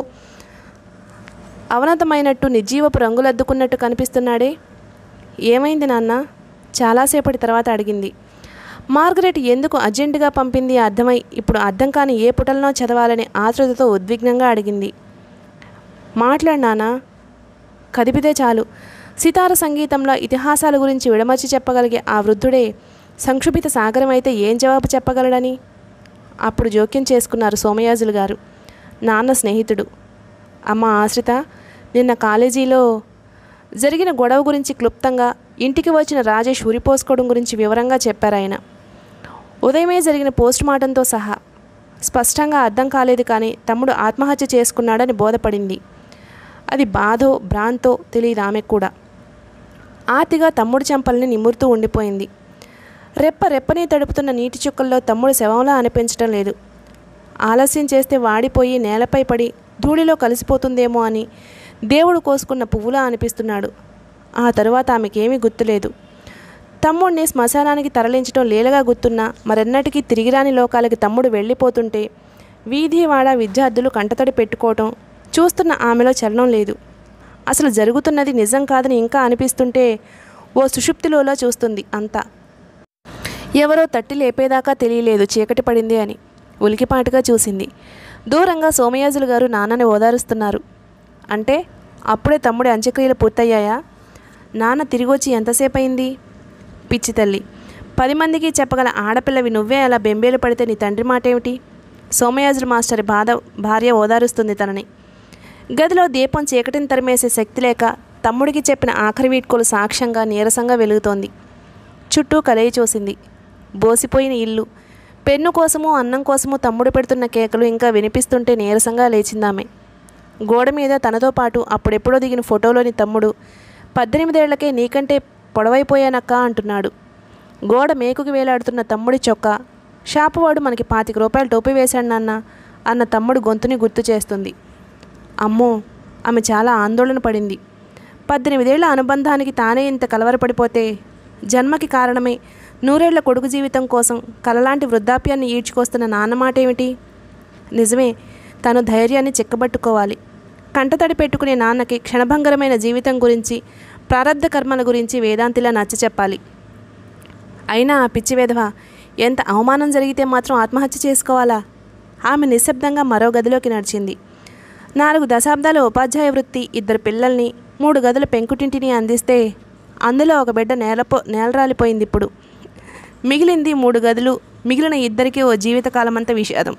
అవనతమైనట్టు నిర్జీవపు రంగులద్దుకున్నట్టు కనిపిస్తున్నాడే ఏమైంది నాన్న చాలాసేపటి తర్వాత అడిగింది మార్గరెట్ ఎందుకు అర్జెంటుగా పంపింది అర్థమై ఇప్పుడు అర్థం కాని ఏ పుటలనో చదవాలని ఆతృతతో ఉద్విగ్నంగా అడిగింది మాట్లాడు నాన్నా కదిపితే చాలు సితార సంగీతంలో ఇతిహాసాల గురించి విడమర్చి చెప్పగలిగే ఆ వృద్ధుడే సంక్షుభిత సాగరం అయితే ఏం జవాబు చెప్పగలడని అప్పుడు జోక్యం చేసుకున్నారు సోమయాజులు గారు నాన్న స్నేహితుడు అమ్మ ఆశ్రిత నిన్న కాలేజీలో జరిగిన గొడవ గురించి క్లుప్తంగా ఇంటికి వచ్చిన రాజేష్ ఉరిపోసుకోవడం గురించి వివరంగా చెప్పారు ఆయన ఉదయమే జరిగిన పోస్ట్ మార్టంతో సహా స్పష్టంగా అర్థం కాలేదు కానీ తమ్ముడు ఆత్మహత్య చేసుకున్నాడని బోధపడింది అది బాధో భ్రాంతో తెలియదు ఆమెకు కూడా ఆతిగా తమ్ముడు చెంపల్ని నిమురుతూ ఉండిపోయింది రెప్ప రెప్పని తడుపుతున్న నీటి చుక్కల్లో తమ్ముడు శవంలా అనిపించడం లేదు ఆలస్యం చేస్తే వాడిపోయి నేలపై పడి ధూళిలో కలిసిపోతుందేమో అని దేవుడు కోసుకున్న పువ్వులా అనిపిస్తున్నాడు ఆ తరువాత ఆమెకేమీ గుర్తులేదు తమ్ముడిని శ్మశానానికి తరలించడం లీలగా గుర్తున్నా మరెన్నటికీ తిరిగిరాని లోకాలకి తమ్ముడు వెళ్ళిపోతుంటే వీధి వాడ విద్యార్థులు కంటతడి పెట్టుకోవటం చూస్తున్న ఆమెలో చలనం లేదు అసలు జరుగుతున్నది నిజం కాదని ఇంకా అనిపిస్తుంటే ఓ సుషుప్తిలోలా చూస్తుంది అంతా ఎవరో తట్టి లేపేదాకా తెలియలేదు చీకటి పడింది అని ఉలికిపాటుగా చూసింది దూరంగా సోమయాజులు గారు నాన్నని ఓదారుస్తున్నారు అంటే అప్పుడే తమ్ముడి అంత్యక్రియలు పూర్తయ్యాయా నాన్న తిరిగొచ్చి ఎంతసేపు అయింది పిచ్చి తల్లి పది మందికి చెప్పగల ఆడపిల్లవి నువ్వే అలా బెంబేలు పడితే నీ తండ్రి మాట ఏమిటి సోమయాజులు మాస్టర్ బాధ భార్య ఓదారుస్తుంది తనని గదిలో దీపం చీకటిని తరిమేసే శక్తి లేక తమ్ముడికి చెప్పిన ఆఖరి వీడ్కోలు సాక్ష్యంగా నీరసంగా వెలుగుతోంది చుట్టూ కలయి చూసింది బోసిపోయిన ఇల్లు పెన్ను కోసమో అన్నం కోసమో తమ్ముడు పెడుతున్న కేకలు ఇంకా వినిపిస్తుంటే నీరసంగా లేచిందామె గోడ మీద తనతో పాటు అప్పుడెప్పుడో దిగిన ఫోటోలోని తమ్ముడు పద్దెనిమిదేళ్లకే నీకంటే పొడవైపోయానక్క అంటున్నాడు గోడ మేకుకి వేలాడుతున్న తమ్ముడి చొక్కా షాపువాడు మనకి పాతిక రూపాయలు టోపీ వేశాడు నాన్న అన్న తమ్ముడు గొంతుని గుర్తు చేస్తుంది అమ్మో ఆమె చాలా ఆందోళన పడింది పద్దెనిమిదేళ్ల అనుబంధానికి తానే ఇంత కలవరపడిపోతే జన్మకి కారణమే నూరేళ్ల కొడుకు జీవితం కోసం కలలాంటి వృద్ధాప్యాన్ని ఈడ్చుకొస్తున్న నాన్న మాట ఏమిటి నిజమే తను ధైర్యాన్ని చిక్కబట్టుకోవాలి కంటతడి పెట్టుకునే నాన్నకి క్షణభంగరమైన జీవితం గురించి ప్రారంధ కర్మల గురించి వేదాంతిలా నచ్చ చెప్పాలి అయినా ఆ పిచ్చి వేధవ ఎంత అవమానం జరిగితే మాత్రం ఆత్మహత్య చేసుకోవాలా ఆమె నిశ్శబ్దంగా మరో గదిలోకి నడిచింది నాలుగు దశాబ్దాల ఉపాధ్యాయ వృత్తి ఇద్దరు పిల్లల్ని మూడు గదుల పెంకుటింటిని అందిస్తే అందులో ఒక బిడ్డ నేలపో నేలరాలిపోయింది ఇప్పుడు మిగిలింది మూడు గదులు మిగిలిన ఇద్దరికీ ఓ జీవితకాలమంతా విషాదం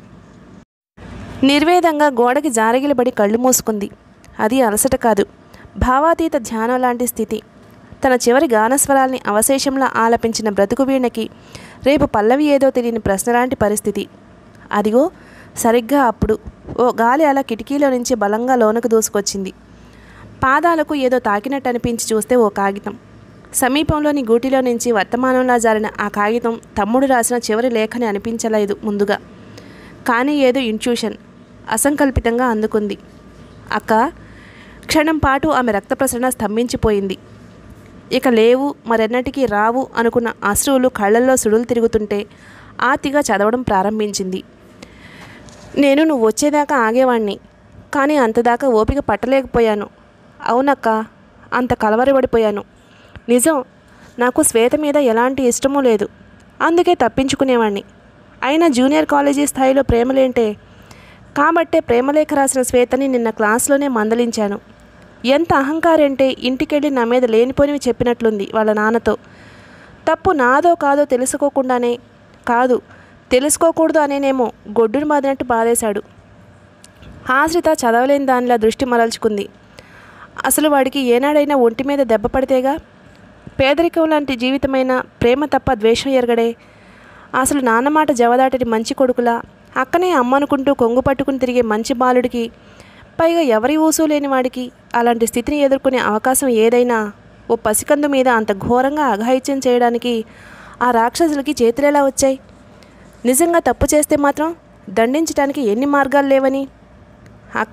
నిర్వేదంగా గోడకి జారగిలబడి కళ్ళు మూసుకుంది అది అలసట కాదు భావాతీత ధ్యానం లాంటి స్థితి తన చివరి గానస్వరాల్ని అవశేషంలా ఆలపించిన బ్రతుకు వీణకి రేపు పల్లవి ఏదో తెలియని ప్రశ్న లాంటి పరిస్థితి అదిగో సరిగ్గా అప్పుడు ఓ గాలి అలా కిటికీలో నుంచి బలంగా లోనకు దూసుకొచ్చింది పాదాలకు ఏదో తాకినట్టు అనిపించి చూస్తే ఓ కాగితం సమీపంలోని గూటిలో నుంచి వర్తమానంలా జారిన ఆ కాగితం తమ్ముడు రాసిన చివరి లేఖని అనిపించలేదు ముందుగా కానీ ఏదో ఇంట్యూషన్ అసంకల్పితంగా అందుకుంది అక్క క్షణం పాటు ఆమె రక్త ప్రసరణ స్తంభించిపోయింది ఇక లేవు మరెన్నటికీ రావు అనుకున్న అశ్రువులు కళ్ళల్లో సుడులు తిరుగుతుంటే ఆతిగా చదవడం ప్రారంభించింది నేను నువ్వు వచ్చేదాకా ఆగేవాణ్ణి కానీ అంతదాకా ఓపిక పట్టలేకపోయాను అవునక్క అంత కలవరపడిపోయాను నిజం నాకు శ్వేత మీద ఎలాంటి ఇష్టమూ లేదు అందుకే తప్పించుకునేవాణ్ణి అయినా జూనియర్ కాలేజీ స్థాయిలో ప్రేమలేంటే కాబట్టే ప్రేమలేఖ రాసిన శ్వేతని నిన్న క్లాస్లోనే మందలించాను ఎంత అహంకారంటే ఇంటికెళ్ళి నా మీద లేనిపోనివి చెప్పినట్లుంది వాళ్ళ నాన్నతో తప్పు నాదో కాదో తెలుసుకోకుండానే కాదు తెలుసుకోకూడదు అనేనేమో గొడ్డును బాదినట్టు బాధేశాడు ఆశ్రిత చదవలేని దానిలా దృష్టి మరల్చుకుంది అసలు వాడికి ఏనాడైనా ఒంటి మీద దెబ్బ పడితేగా పేదరికం లాంటి జీవితమైన ప్రేమ తప్ప ద్వేషం ఎరగడే అసలు నాన్నమాట జవదాటని మంచి కొడుకులా అక్కనే అమ్మనుకుంటూ కొంగు పట్టుకుని తిరిగే మంచి బాలుడికి పైగా ఎవరి ఊసు లేని వాడికి అలాంటి స్థితిని ఎదుర్కొనే అవకాశం ఏదైనా ఓ పసికందు మీద అంత ఘోరంగా అఘాయిత్యం చేయడానికి ఆ రాక్షసులకి చేతులెలా వచ్చాయి నిజంగా తప్పు చేస్తే మాత్రం దండించడానికి ఎన్ని మార్గాలు లేవని అక్క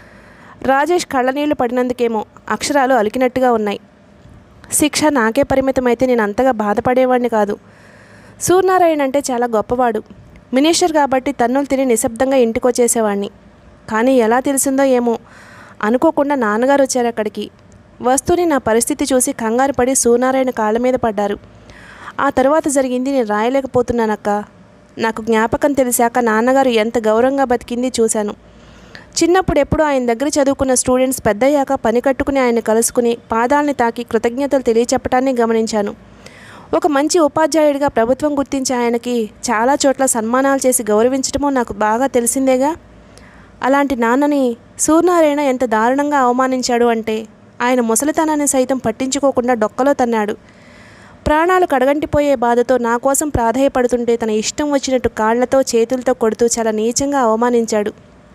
రాజేష్ కళ్ళనీళ్లు పడినందుకేమో అక్షరాలు అలికినట్టుగా ఉన్నాయి శిక్ష నాకే పరిమితమైతే నేను అంతగా బాధపడేవాడిని కాదు సూర్యనారాయణ అంటే చాలా గొప్పవాడు మినిస్టర్ కాబట్టి తన్నులు తిని నిశ్శబ్దంగా ఇంటికొచ్చేసేవాడిని కానీ ఎలా తెలిసిందో ఏమో అనుకోకుండా నాన్నగారు వచ్చారు అక్కడికి వస్తూని నా పరిస్థితి చూసి కంగారు పడి సూర్యనారాయణ కాళ్ళ మీద పడ్డారు ఆ తర్వాత జరిగింది నేను రాయలేకపోతున్నానక్క నాకు జ్ఞాపకం తెలిసాక నాన్నగారు ఎంత గౌరవంగా బతికింది చూశాను చిన్నప్పుడు ఎప్పుడూ ఆయన దగ్గర చదువుకున్న స్టూడెంట్స్ పెద్దయ్యాక పని కట్టుకుని ఆయన కలుసుకుని పాదాలని తాకి కృతజ్ఞతలు తెలియచెప్పటాన్ని గమనించాను ఒక మంచి ఉపాధ్యాయుడిగా ప్రభుత్వం గుర్తించి ఆయనకి చాలా చోట్ల సన్మానాలు చేసి గౌరవించడమో నాకు బాగా తెలిసిందేగా అలాంటి నాన్నని సూర్యనారాయణ ఎంత దారుణంగా అవమానించాడు అంటే ఆయన ముసలితనాన్ని సైతం పట్టించుకోకుండా డొక్కలో తన్నాడు ప్రాణాలు కడగంటిపోయే బాధతో నా కోసం ప్రాధేయపడుతుంటే తన ఇష్టం వచ్చినట్టు కాళ్లతో చేతులతో కొడుతూ చాలా నీచంగా అవమానించాడు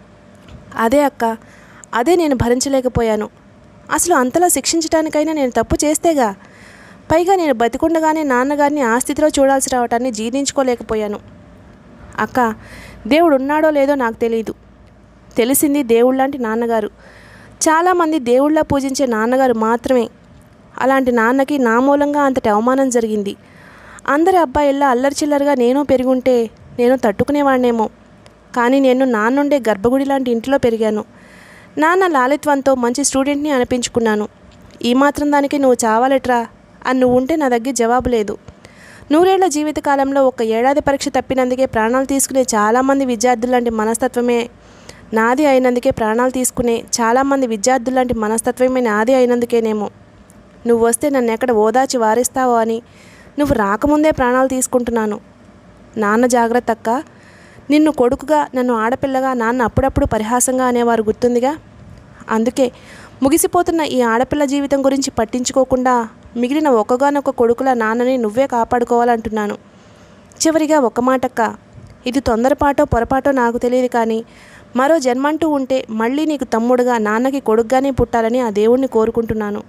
అదే అక్క అదే నేను భరించలేకపోయాను అసలు అంతలా శిక్షించడానికైనా నేను తప్పు చేస్తేగా పైగా నేను బతికుండగానే నాన్నగారిని ఆ స్థితిలో చూడాల్సి రావటాన్ని జీర్ణించుకోలేకపోయాను అక్క దేవుడు ఉన్నాడో లేదో నాకు తెలియదు తెలిసింది దేవుళ్ళంటి నాన్నగారు చాలామంది దేవుళ్ళ పూజించే నాన్నగారు మాత్రమే అలాంటి నాన్నకి నా మూలంగా అంతటి అవమానం జరిగింది అందరి అబ్బాయిల్లా అల్లరి చిల్లరగా నేను పెరుగుంటే నేను తట్టుకునేవాడినేమో కానీ నేను నాన్నుండే గర్భగుడి లాంటి ఇంట్లో పెరిగాను నాన్న లాలిత్వంతో మంచి స్టూడెంట్ని అనిపించుకున్నాను ఈ మాత్రం దానికి నువ్వు చావాలెట్రా అని నువ్వు ఉంటే నా దగ్గర జవాబు లేదు నూరేళ్ల జీవితకాలంలో ఒక ఏడాది పరీక్ష తప్పినందుకే ప్రాణాలు తీసుకునే చాలామంది విద్యార్థులు లాంటి మనస్తత్వమే నాది అయినందుకే ప్రాణాలు తీసుకునే చాలామంది విద్యార్థులు లాంటి మనస్తత్వమే నాది అయినందుకేనేమో నువ్వు వస్తే నన్ను ఎక్కడ ఓదాచి వారిస్తావో అని నువ్వు రాకముందే ప్రాణాలు తీసుకుంటున్నాను నాన్న జాగ్రత్త అక్క నిన్ను కొడుకుగా నన్ను ఆడపిల్లగా నాన్న అప్పుడప్పుడు పరిహాసంగా అనేవారు గుర్తుందిగా అందుకే ముగిసిపోతున్న ఈ ఆడపిల్ల జీవితం గురించి పట్టించుకోకుండా మిగిలిన ఒక్కగానొక్క కొడుకుల నాన్నని నువ్వే కాపాడుకోవాలంటున్నాను చివరిగా ఒక మాటక్క ఇది తొందరపాటో పొరపాటో నాకు తెలియదు కానీ మరో జన్మంటూ ఉంటే మళ్ళీ నీకు తమ్ముడుగా నాన్నకి కొడుగ్గానే పుట్టాలని ఆ దేవుణ్ణి కోరుకుంటున్నాను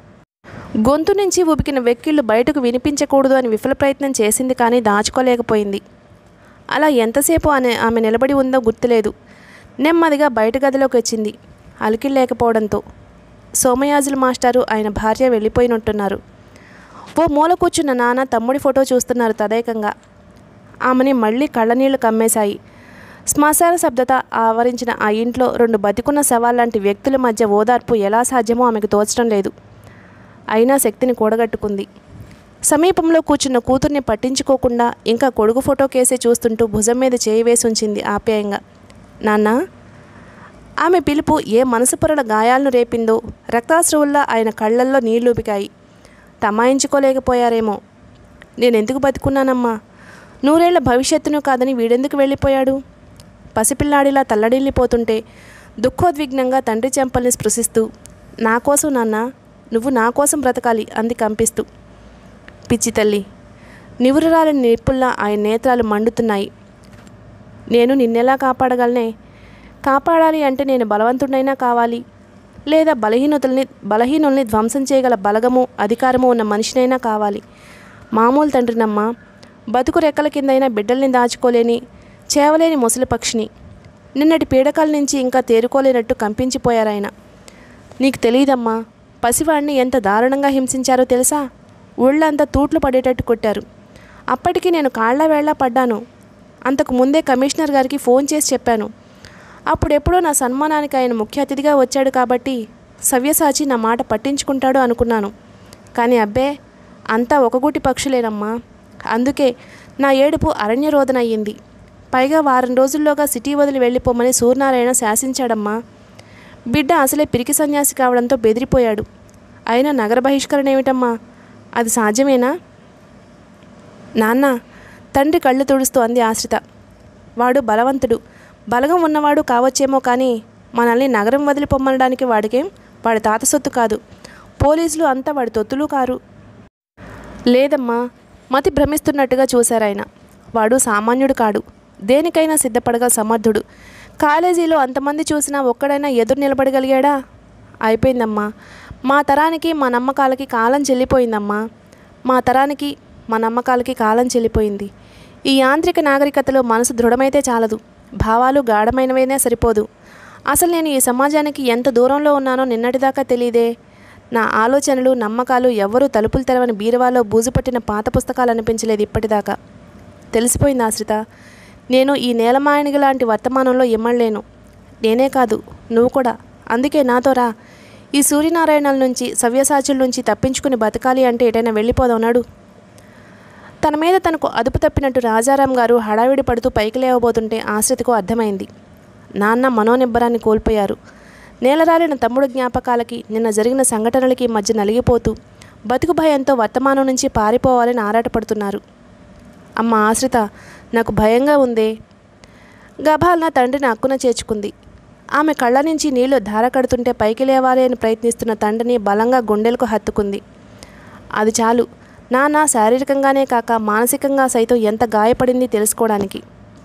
గొంతు నుంచి ఉబికిన వెక్కిళ్ళు బయటకు వినిపించకూడదు అని విఫల ప్రయత్నం చేసింది కానీ దాచుకోలేకపోయింది అలా ఎంతసేపు అనే ఆమె నిలబడి ఉందో గుర్తులేదు నెమ్మదిగా బయట గదిలోకి వచ్చింది అలికిడి లేకపోవడంతో సోమయాజుల మాస్టారు ఆయన భార్య వెళ్ళిపోయినట్టున్నారు ఓ మూల కూర్చున్న నాన్న తమ్ముడి ఫోటో చూస్తున్నారు తదేకంగా ఆమెని మళ్ళీ కళ్ళనీళ్లు కమ్మేశాయి శ్మశాన శబ్దత ఆవరించిన ఆ ఇంట్లో రెండు బతికున్న శవాల్లాంటి వ్యక్తుల మధ్య ఓదార్పు ఎలా సాధ్యమో ఆమెకు తోచడం లేదు అయినా శక్తిని కూడగట్టుకుంది సమీపంలో కూర్చున్న కూతుర్ని పట్టించుకోకుండా ఇంకా కొడుకు ఫోటో కేసే చూస్తుంటూ భుజం మీద చేయి వేసి ఉంచింది ఆప్యాయంగా నాన్న ఆమె పిలుపు ఏ మనసు పొరల గాయాలను రేపిందో రక్తాశ్రువుల్లా ఆయన కళ్ళల్లో నీళ్లూపికాయి తమాయించుకోలేకపోయారేమో నేనెందుకు బతుకున్నానమ్మా నూరేళ్ల భవిష్యత్తును కాదని వీడెందుకు వెళ్ళిపోయాడు పసిపిల్లాడిలా తల్లడిల్లిపోతుంటే దుఃఖోద్విగ్నంగా తండ్రి చెంపల్ని స్పృశిస్తూ నా కోసం నాన్న నువ్వు నా కోసం బ్రతకాలి అంది కంపిస్తూ పిచ్చి తల్లి నివురురాలని నిప్పుల్లా ఆయన నేత్రాలు మండుతున్నాయి నేను నిన్నెలా కాపాడగలనే కాపాడాలి అంటే నేను బలవంతుడైనా కావాలి లేదా బలహీనతల్ని బలహీనుల్ని ధ్వంసం చేయగల బలగము అధికారము ఉన్న మనిషినైనా కావాలి మామూలు తండ్రినమ్మా బతుకు రెక్కల కిందైనా బిడ్డల్ని దాచుకోలేని చేవలేని ముసలి పక్షిని నిన్నటి పీడకాల నుంచి ఇంకా తేరుకోలేనట్టు కంపించిపోయారాయన నీకు తెలియదమ్మా పసివాడిని ఎంత దారుణంగా హింసించారో తెలుసా ఊళ్ళంతా తూట్లు పడేటట్టు కొట్టారు అప్పటికి నేను కాళ్ళ వేళ్ళ పడ్డాను అంతకు ముందే కమిషనర్ గారికి ఫోన్ చేసి చెప్పాను అప్పుడెప్పుడో నా సన్మానానికి ఆయన ముఖ్య అతిథిగా వచ్చాడు కాబట్టి సవ్యసాచి నా మాట పట్టించుకుంటాడు అనుకున్నాను కానీ అబ్బే అంతా ఒకగూటి పక్షులేనమ్మా అందుకే నా ఏడుపు అరణ్యరోధన అయ్యింది పైగా వారం రోజుల్లోగా సిటీ వదిలి వెళ్ళిపోమని సూర్యనారాయణ శాసించాడమ్మా బిడ్డ అసలే పిరికి సన్యాసి కావడంతో బెదిరిపోయాడు అయినా నగర బహిష్కరణ ఏమిటమ్మా అది సాధ్యమేనా నాన్న తండ్రి కళ్ళు తుడుస్తూ అంది ఆశ్రిత వాడు బలవంతుడు బలగం ఉన్నవాడు కావచ్చేమో కానీ మనల్ని నగరం వదిలిపొమ్మనడానికి వాడికేం వాడి తాత సొత్తు కాదు పోలీసులు అంతా వాడి తొత్తులు కారు లేదమ్మా మతి భ్రమిస్తున్నట్టుగా చూశారాయన వాడు సామాన్యుడు కాడు దేనికైనా సిద్ధపడగల సమర్థుడు కాలేజీలో అంతమంది చూసినా ఒక్కడైనా ఎదురు నిలబడగలిగాడా అయిపోయిందమ్మా మా తరానికి మా నమ్మకాలకి కాలం చెల్లిపోయిందమ్మా మా తరానికి మా నమ్మకాలకి కాలం చెల్లిపోయింది ఈ యాంత్రిక నాగరికతలో మనసు దృఢమైతే చాలదు భావాలు గాఢమైనవైనా సరిపోదు అసలు నేను ఈ సమాజానికి ఎంత దూరంలో ఉన్నానో నిన్నటిదాకా తెలియదే నా ఆలోచనలు నమ్మకాలు ఎవ్వరూ తలుపులు తెరవని బీరువాలో బూజుపట్టిన పాత పుస్తకాలు అనిపించలేదు ఇప్పటిదాకా తెలిసిపోయింది ఆశ్రిత నేను ఈ నేలమాయనిగ లాంటి వర్తమానంలో ఇమ్మడలేను నేనే కాదు నువ్వు కూడా అందుకే నాతో రా ఈ సూర్యనారాయణల నుంచి సవ్యసాచుల నుంచి తప్పించుకుని బతకాలి అంటే ఎటైనా వెళ్ళిపోదాం తన మీద తనకు అదుపు తప్పినట్టు రాజారాం గారు హడావిడి పడుతూ పైకి లేవబోతుంటే ఆశ్రితకు అర్థమైంది నాన్న మనోనిబ్బరాన్ని కోల్పోయారు నేలరాలిన తమ్ముడు జ్ఞాపకాలకి నిన్న జరిగిన సంఘటనలకి మధ్య నలిగిపోతూ బతుకు భయంతో వర్తమానం నుంచి పారిపోవాలని ఆరాటపడుతున్నారు అమ్మ ఆశ్రిత నాకు భయంగా ఉందే గభాల్న తండ్రిని అక్కున చేర్చుకుంది ఆమె కళ్ళ నుంచి నీళ్లు ధార కడుతుంటే పైకి లేవాలి అని ప్రయత్నిస్తున్న తండ్రిని బలంగా గుండెలకు హత్తుకుంది అది చాలు నాన్న శారీరకంగానే కాక మానసికంగా సైతం ఎంత గాయపడింది తెలుసుకోవడానికి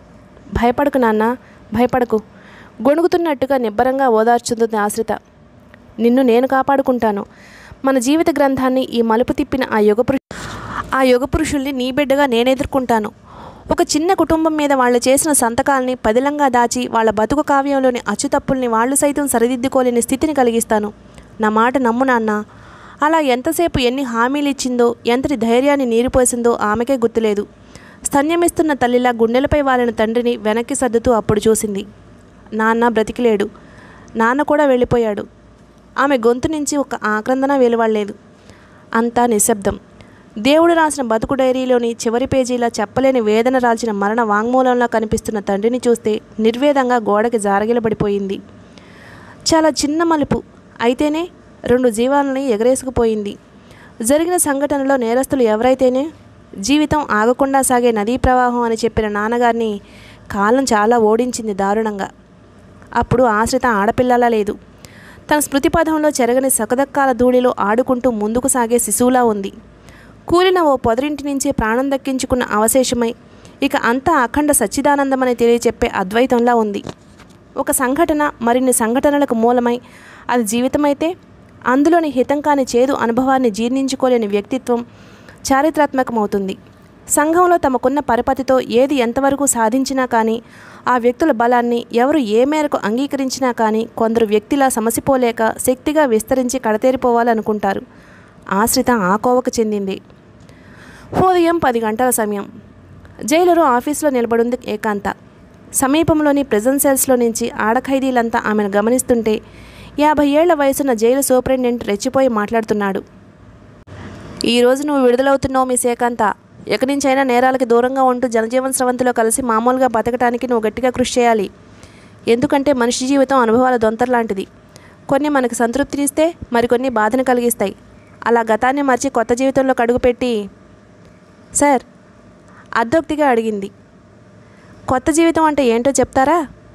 భయపడకు నాన్న భయపడకు గొణుగుతున్నట్టుగా నిబ్బరంగా ఓదార్చుతుంది ఆశ్రిత నిన్ను నేను కాపాడుకుంటాను మన జీవిత గ్రంథాన్ని ఈ మలుపు తిప్పిన ఆ యుగ పురుషు ఆ యుగ పురుషుల్ని నీ బిడ్డగా నేను ఎదుర్కొంటాను ఒక చిన్న కుటుంబం మీద వాళ్ళు చేసిన సంతకాల్ని పదిలంగా దాచి వాళ్ళ బతుకు కావ్యంలోని అచ్చుతప్పుల్ని వాళ్ళు సైతం సరిదిద్దుకోలేని స్థితిని కలిగిస్తాను నా మాట నమ్ము నాన్న అలా ఎంతసేపు ఎన్ని హామీలు ఇచ్చిందో ఎంతటి ధైర్యాన్ని నీరుపోసిందో ఆమెకే గుర్తులేదు స్తన్యమిస్తున్న తల్లిలా గుండెలపై వాలిన తండ్రిని వెనక్కి సర్దుతూ అప్పుడు చూసింది నాన్న బ్రతికిలేడు నాన్న కూడా వెళ్ళిపోయాడు ఆమె గొంతు నుంచి ఒక ఆక్రందన వెలువడలేదు అంతా నిశ్శబ్దం దేవుడు రాసిన బతుకు డైరీలోని చివరి పేజీలా చెప్పలేని వేదన రాల్చిన మరణ వాంగ్మూలంలా కనిపిస్తున్న తండ్రిని చూస్తే నిర్వేదంగా గోడకి జారగిలబడిపోయింది చాలా చిన్న మలుపు అయితేనే రెండు జీవాలని ఎగరేసుకుపోయింది జరిగిన సంఘటనలో నేరస్తులు ఎవరైతేనే జీవితం ఆగకుండా సాగే నదీ ప్రవాహం అని చెప్పిన నాన్నగారిని కాలం చాలా ఓడించింది దారుణంగా అప్పుడు ఆశ్రిత ఆడపిల్లలా లేదు తన స్మృతిపథంలో చెరగని సకదక్కాల ధూళిలో ఆడుకుంటూ ముందుకు సాగే శిశువులా ఉంది కూలిన ఓ పొదరింటి నుంచే ప్రాణం దక్కించుకున్న అవశేషమై ఇక అంతా అఖండ సచ్చిదానందమని తెలియచెప్పే అద్వైతంలా ఉంది ఒక సంఘటన మరిన్ని సంఘటనలకు మూలమై అది జీవితమైతే అందులోని హితం కాని చేదు అనుభవాన్ని జీర్ణించుకోలేని వ్యక్తిత్వం చారిత్రాత్మకమవుతుంది సంఘంలో తమకున్న పరపతితో ఏది ఎంతవరకు సాధించినా కానీ ఆ వ్యక్తుల బలాన్ని ఎవరు ఏ మేరకు అంగీకరించినా కానీ కొందరు వ్యక్తిలా సమసిపోలేక శక్తిగా విస్తరించి కడతేరిపోవాలనుకుంటారు ఆశ్రిత ఆ కోవకు చెందింది ఉదయం పది గంటల సమయం జైలరు ఆఫీసులో నిలబడింది ఏకాంత సమీపంలోని ప్రెజెంట్ సెల్స్లో నుంచి ఆడఖైదీలంతా ఆమెను గమనిస్తుంటే యాభై ఏళ్ల వయసున్న జైలు సూపరింటెండెంట్ రెచ్చిపోయి మాట్లాడుతున్నాడు ఈరోజు నువ్వు విడుదలవుతున్నావు మీ ఏకాంత ఎక్కడి నుంచైనా నేరాలకి దూరంగా ఉంటూ జనజీవన స్రవంతిలో కలిసి మామూలుగా బతకడానికి నువ్వు గట్టిగా కృషి చేయాలి ఎందుకంటే మనిషి జీవితం అనుభవాల దొంతరలాంటిది కొన్ని మనకు సంతృప్తినిస్తే మరికొన్ని బాధను కలిగిస్తాయి అలా గతాన్ని మర్చి కొత్త జీవితంలో కడుగుపెట్టి సార్ అర్ధోక్తిగా అడిగింది కొత్త జీవితం అంటే ఏంటో చెప్తారా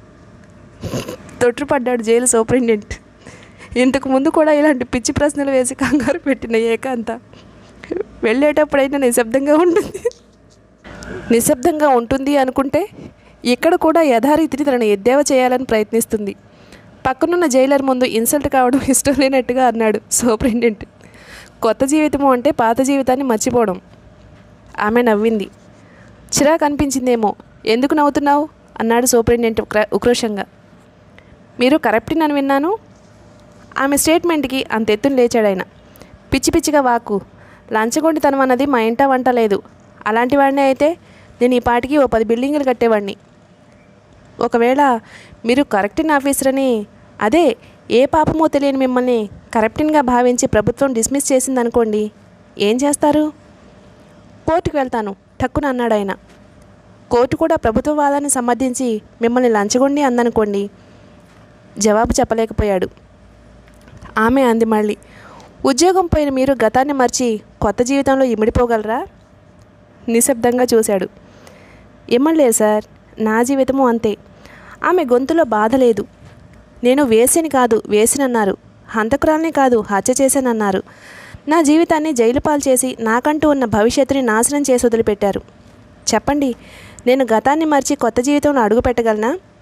తొట్టుపడ్డాడు జైలు సూపరింటెండెంట్ ఇంతకు ముందు కూడా ఇలాంటి పిచ్చి ప్రశ్నలు వేసి కంగారు పెట్టిన ఏకాంత వెళ్ళేటప్పుడైనా నిశ్శబ్దంగా ఉంటుంది నిశ్శబ్దంగా ఉంటుంది అనుకుంటే ఇక్కడ కూడా యథారీతిని తనని ఎద్దేవా చేయాలని ప్రయత్నిస్తుంది పక్కనున్న జైలర్ ముందు ఇన్సల్ట్ కావడం ఇష్టం లేనట్టుగా అన్నాడు సూపరింటెండెంట్ కొత్త జీవితము అంటే పాత జీవితాన్ని మర్చిపోవడం ఆమె నవ్వింది చిరాకు అనిపించిందేమో ఎందుకు నవ్వుతున్నావు అన్నాడు సూపరింటెండెంట్ ఉక్ర- ఉక్రోషంగా మీరు కరప్టిన్ అని విన్నాను ఆమె స్టేట్మెంట్కి అంత ఎత్తున లేచాడు ఆయన పిచ్చి పిచ్చిగా వాకు లంచగొండితనం అన్నది మా ఇంట వంట లేదు అలాంటి వాడిని అయితే నేను ఈ పాటికి ఓ పది బిల్డింగులు కట్టేవాడిని ఒకవేళ మీరు కరెక్టిన్ ఆఫీసర్ అని అదే ఏ పాపమో తెలియని మిమ్మల్ని కరప్టిన్గా భావించి ప్రభుత్వం డిస్మిస్ చేసిందనుకోండి ఏం చేస్తారు కోర్టుకు వెళ్తాను టక్కున అన్నాడు ఆయన కోర్టు కూడా ప్రభుత్వ వాదాన్ని సమర్థించి మిమ్మల్ని లంచగొండి అందనుకోండి జవాబు చెప్పలేకపోయాడు ఆమె అంది మళ్ళీ ఉద్యోగం పోయిన మీరు గతాన్ని మర్చి కొత్త జీవితంలో ఇమిడిపోగలరా నిశ్శబ్దంగా చూశాడు ఇమ్మలేదు సార్ నా జీవితము అంతే ఆమె గొంతులో బాధ లేదు నేను వేసిని కాదు వేసినన్నారు హంతకురాల్ని కాదు హత్య చేశానన్నారు నా జీవితాన్ని జైలు పాలు చేసి నాకంటూ ఉన్న భవిష్యత్తుని నాశనం చేసి వదిలిపెట్టారు చెప్పండి నేను గతాన్ని మర్చి కొత్త జీవితంలో అడుగు పెట్టగలనా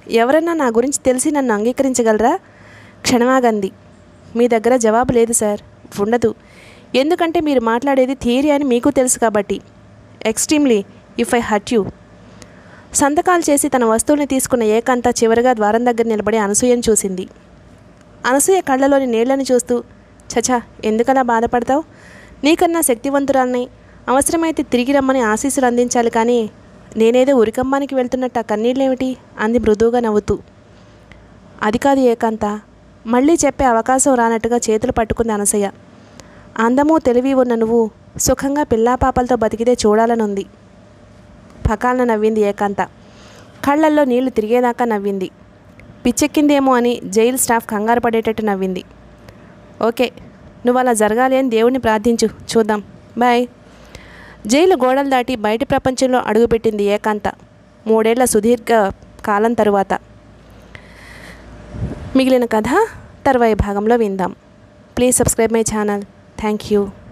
ఎవరన్నా నా గురించి తెలిసి నన్ను అంగీకరించగలరా క్షణమాగంది మీ దగ్గర జవాబు లేదు సార్ ఉండదు ఎందుకంటే మీరు మాట్లాడేది థియరీ అని మీకు తెలుసు కాబట్టి extremely if I hurt you సంతకాలు చేసి తన వస్తువుల్ని తీసుకున్న ఏకాంత చివరిగా ద్వారం దగ్గర నిలబడి అనసూయను చూసింది అనసూయ కళ్ళలోని నీళ్లను చూస్తూ చచా ఎందుకలా బాధపడతావు నీకన్నా శక్తివంతురాల్ని అవసరమైతే తిరిగి రమ్మని ఆశీస్సులు అందించాలి కానీ నేనేదో ఉరికమ్మానికి వెళ్తున్నట్టు ఆ కన్నీళ్ళేమిటి అంది మృదువుగా నవ్వుతూ అది కాదు ఏకాంత మళ్ళీ చెప్పే అవకాశం రానట్టుగా చేతులు పట్టుకుంది అనసయ్య అందము తెలివి ఉన్న నువ్వు సుఖంగా పిల్లాపాపలతో బతికితే చూడాలనుంది పకాలన నవ్వింది ఏకాంత కళ్ళల్లో నీళ్లు తిరిగేదాకా నవ్వింది పిచ్చెక్కిందేమో అని జైలు స్టాఫ్ కంగారు పడేటట్టు నవ్వింది ఓకే నువ్వు అలా జరగాలి అని దేవుణ్ణి ప్రార్థించు చూద్దాం బాయ్ జైలు గోడలు దాటి బయటి ప్రపంచంలో అడుగుపెట్టింది ఏకాంత మూడేళ్ల సుదీర్ఘ కాలం తరువాత మిగిలిన కథ తర్వాయి భాగంలో విందాం please subscribe my channel thank you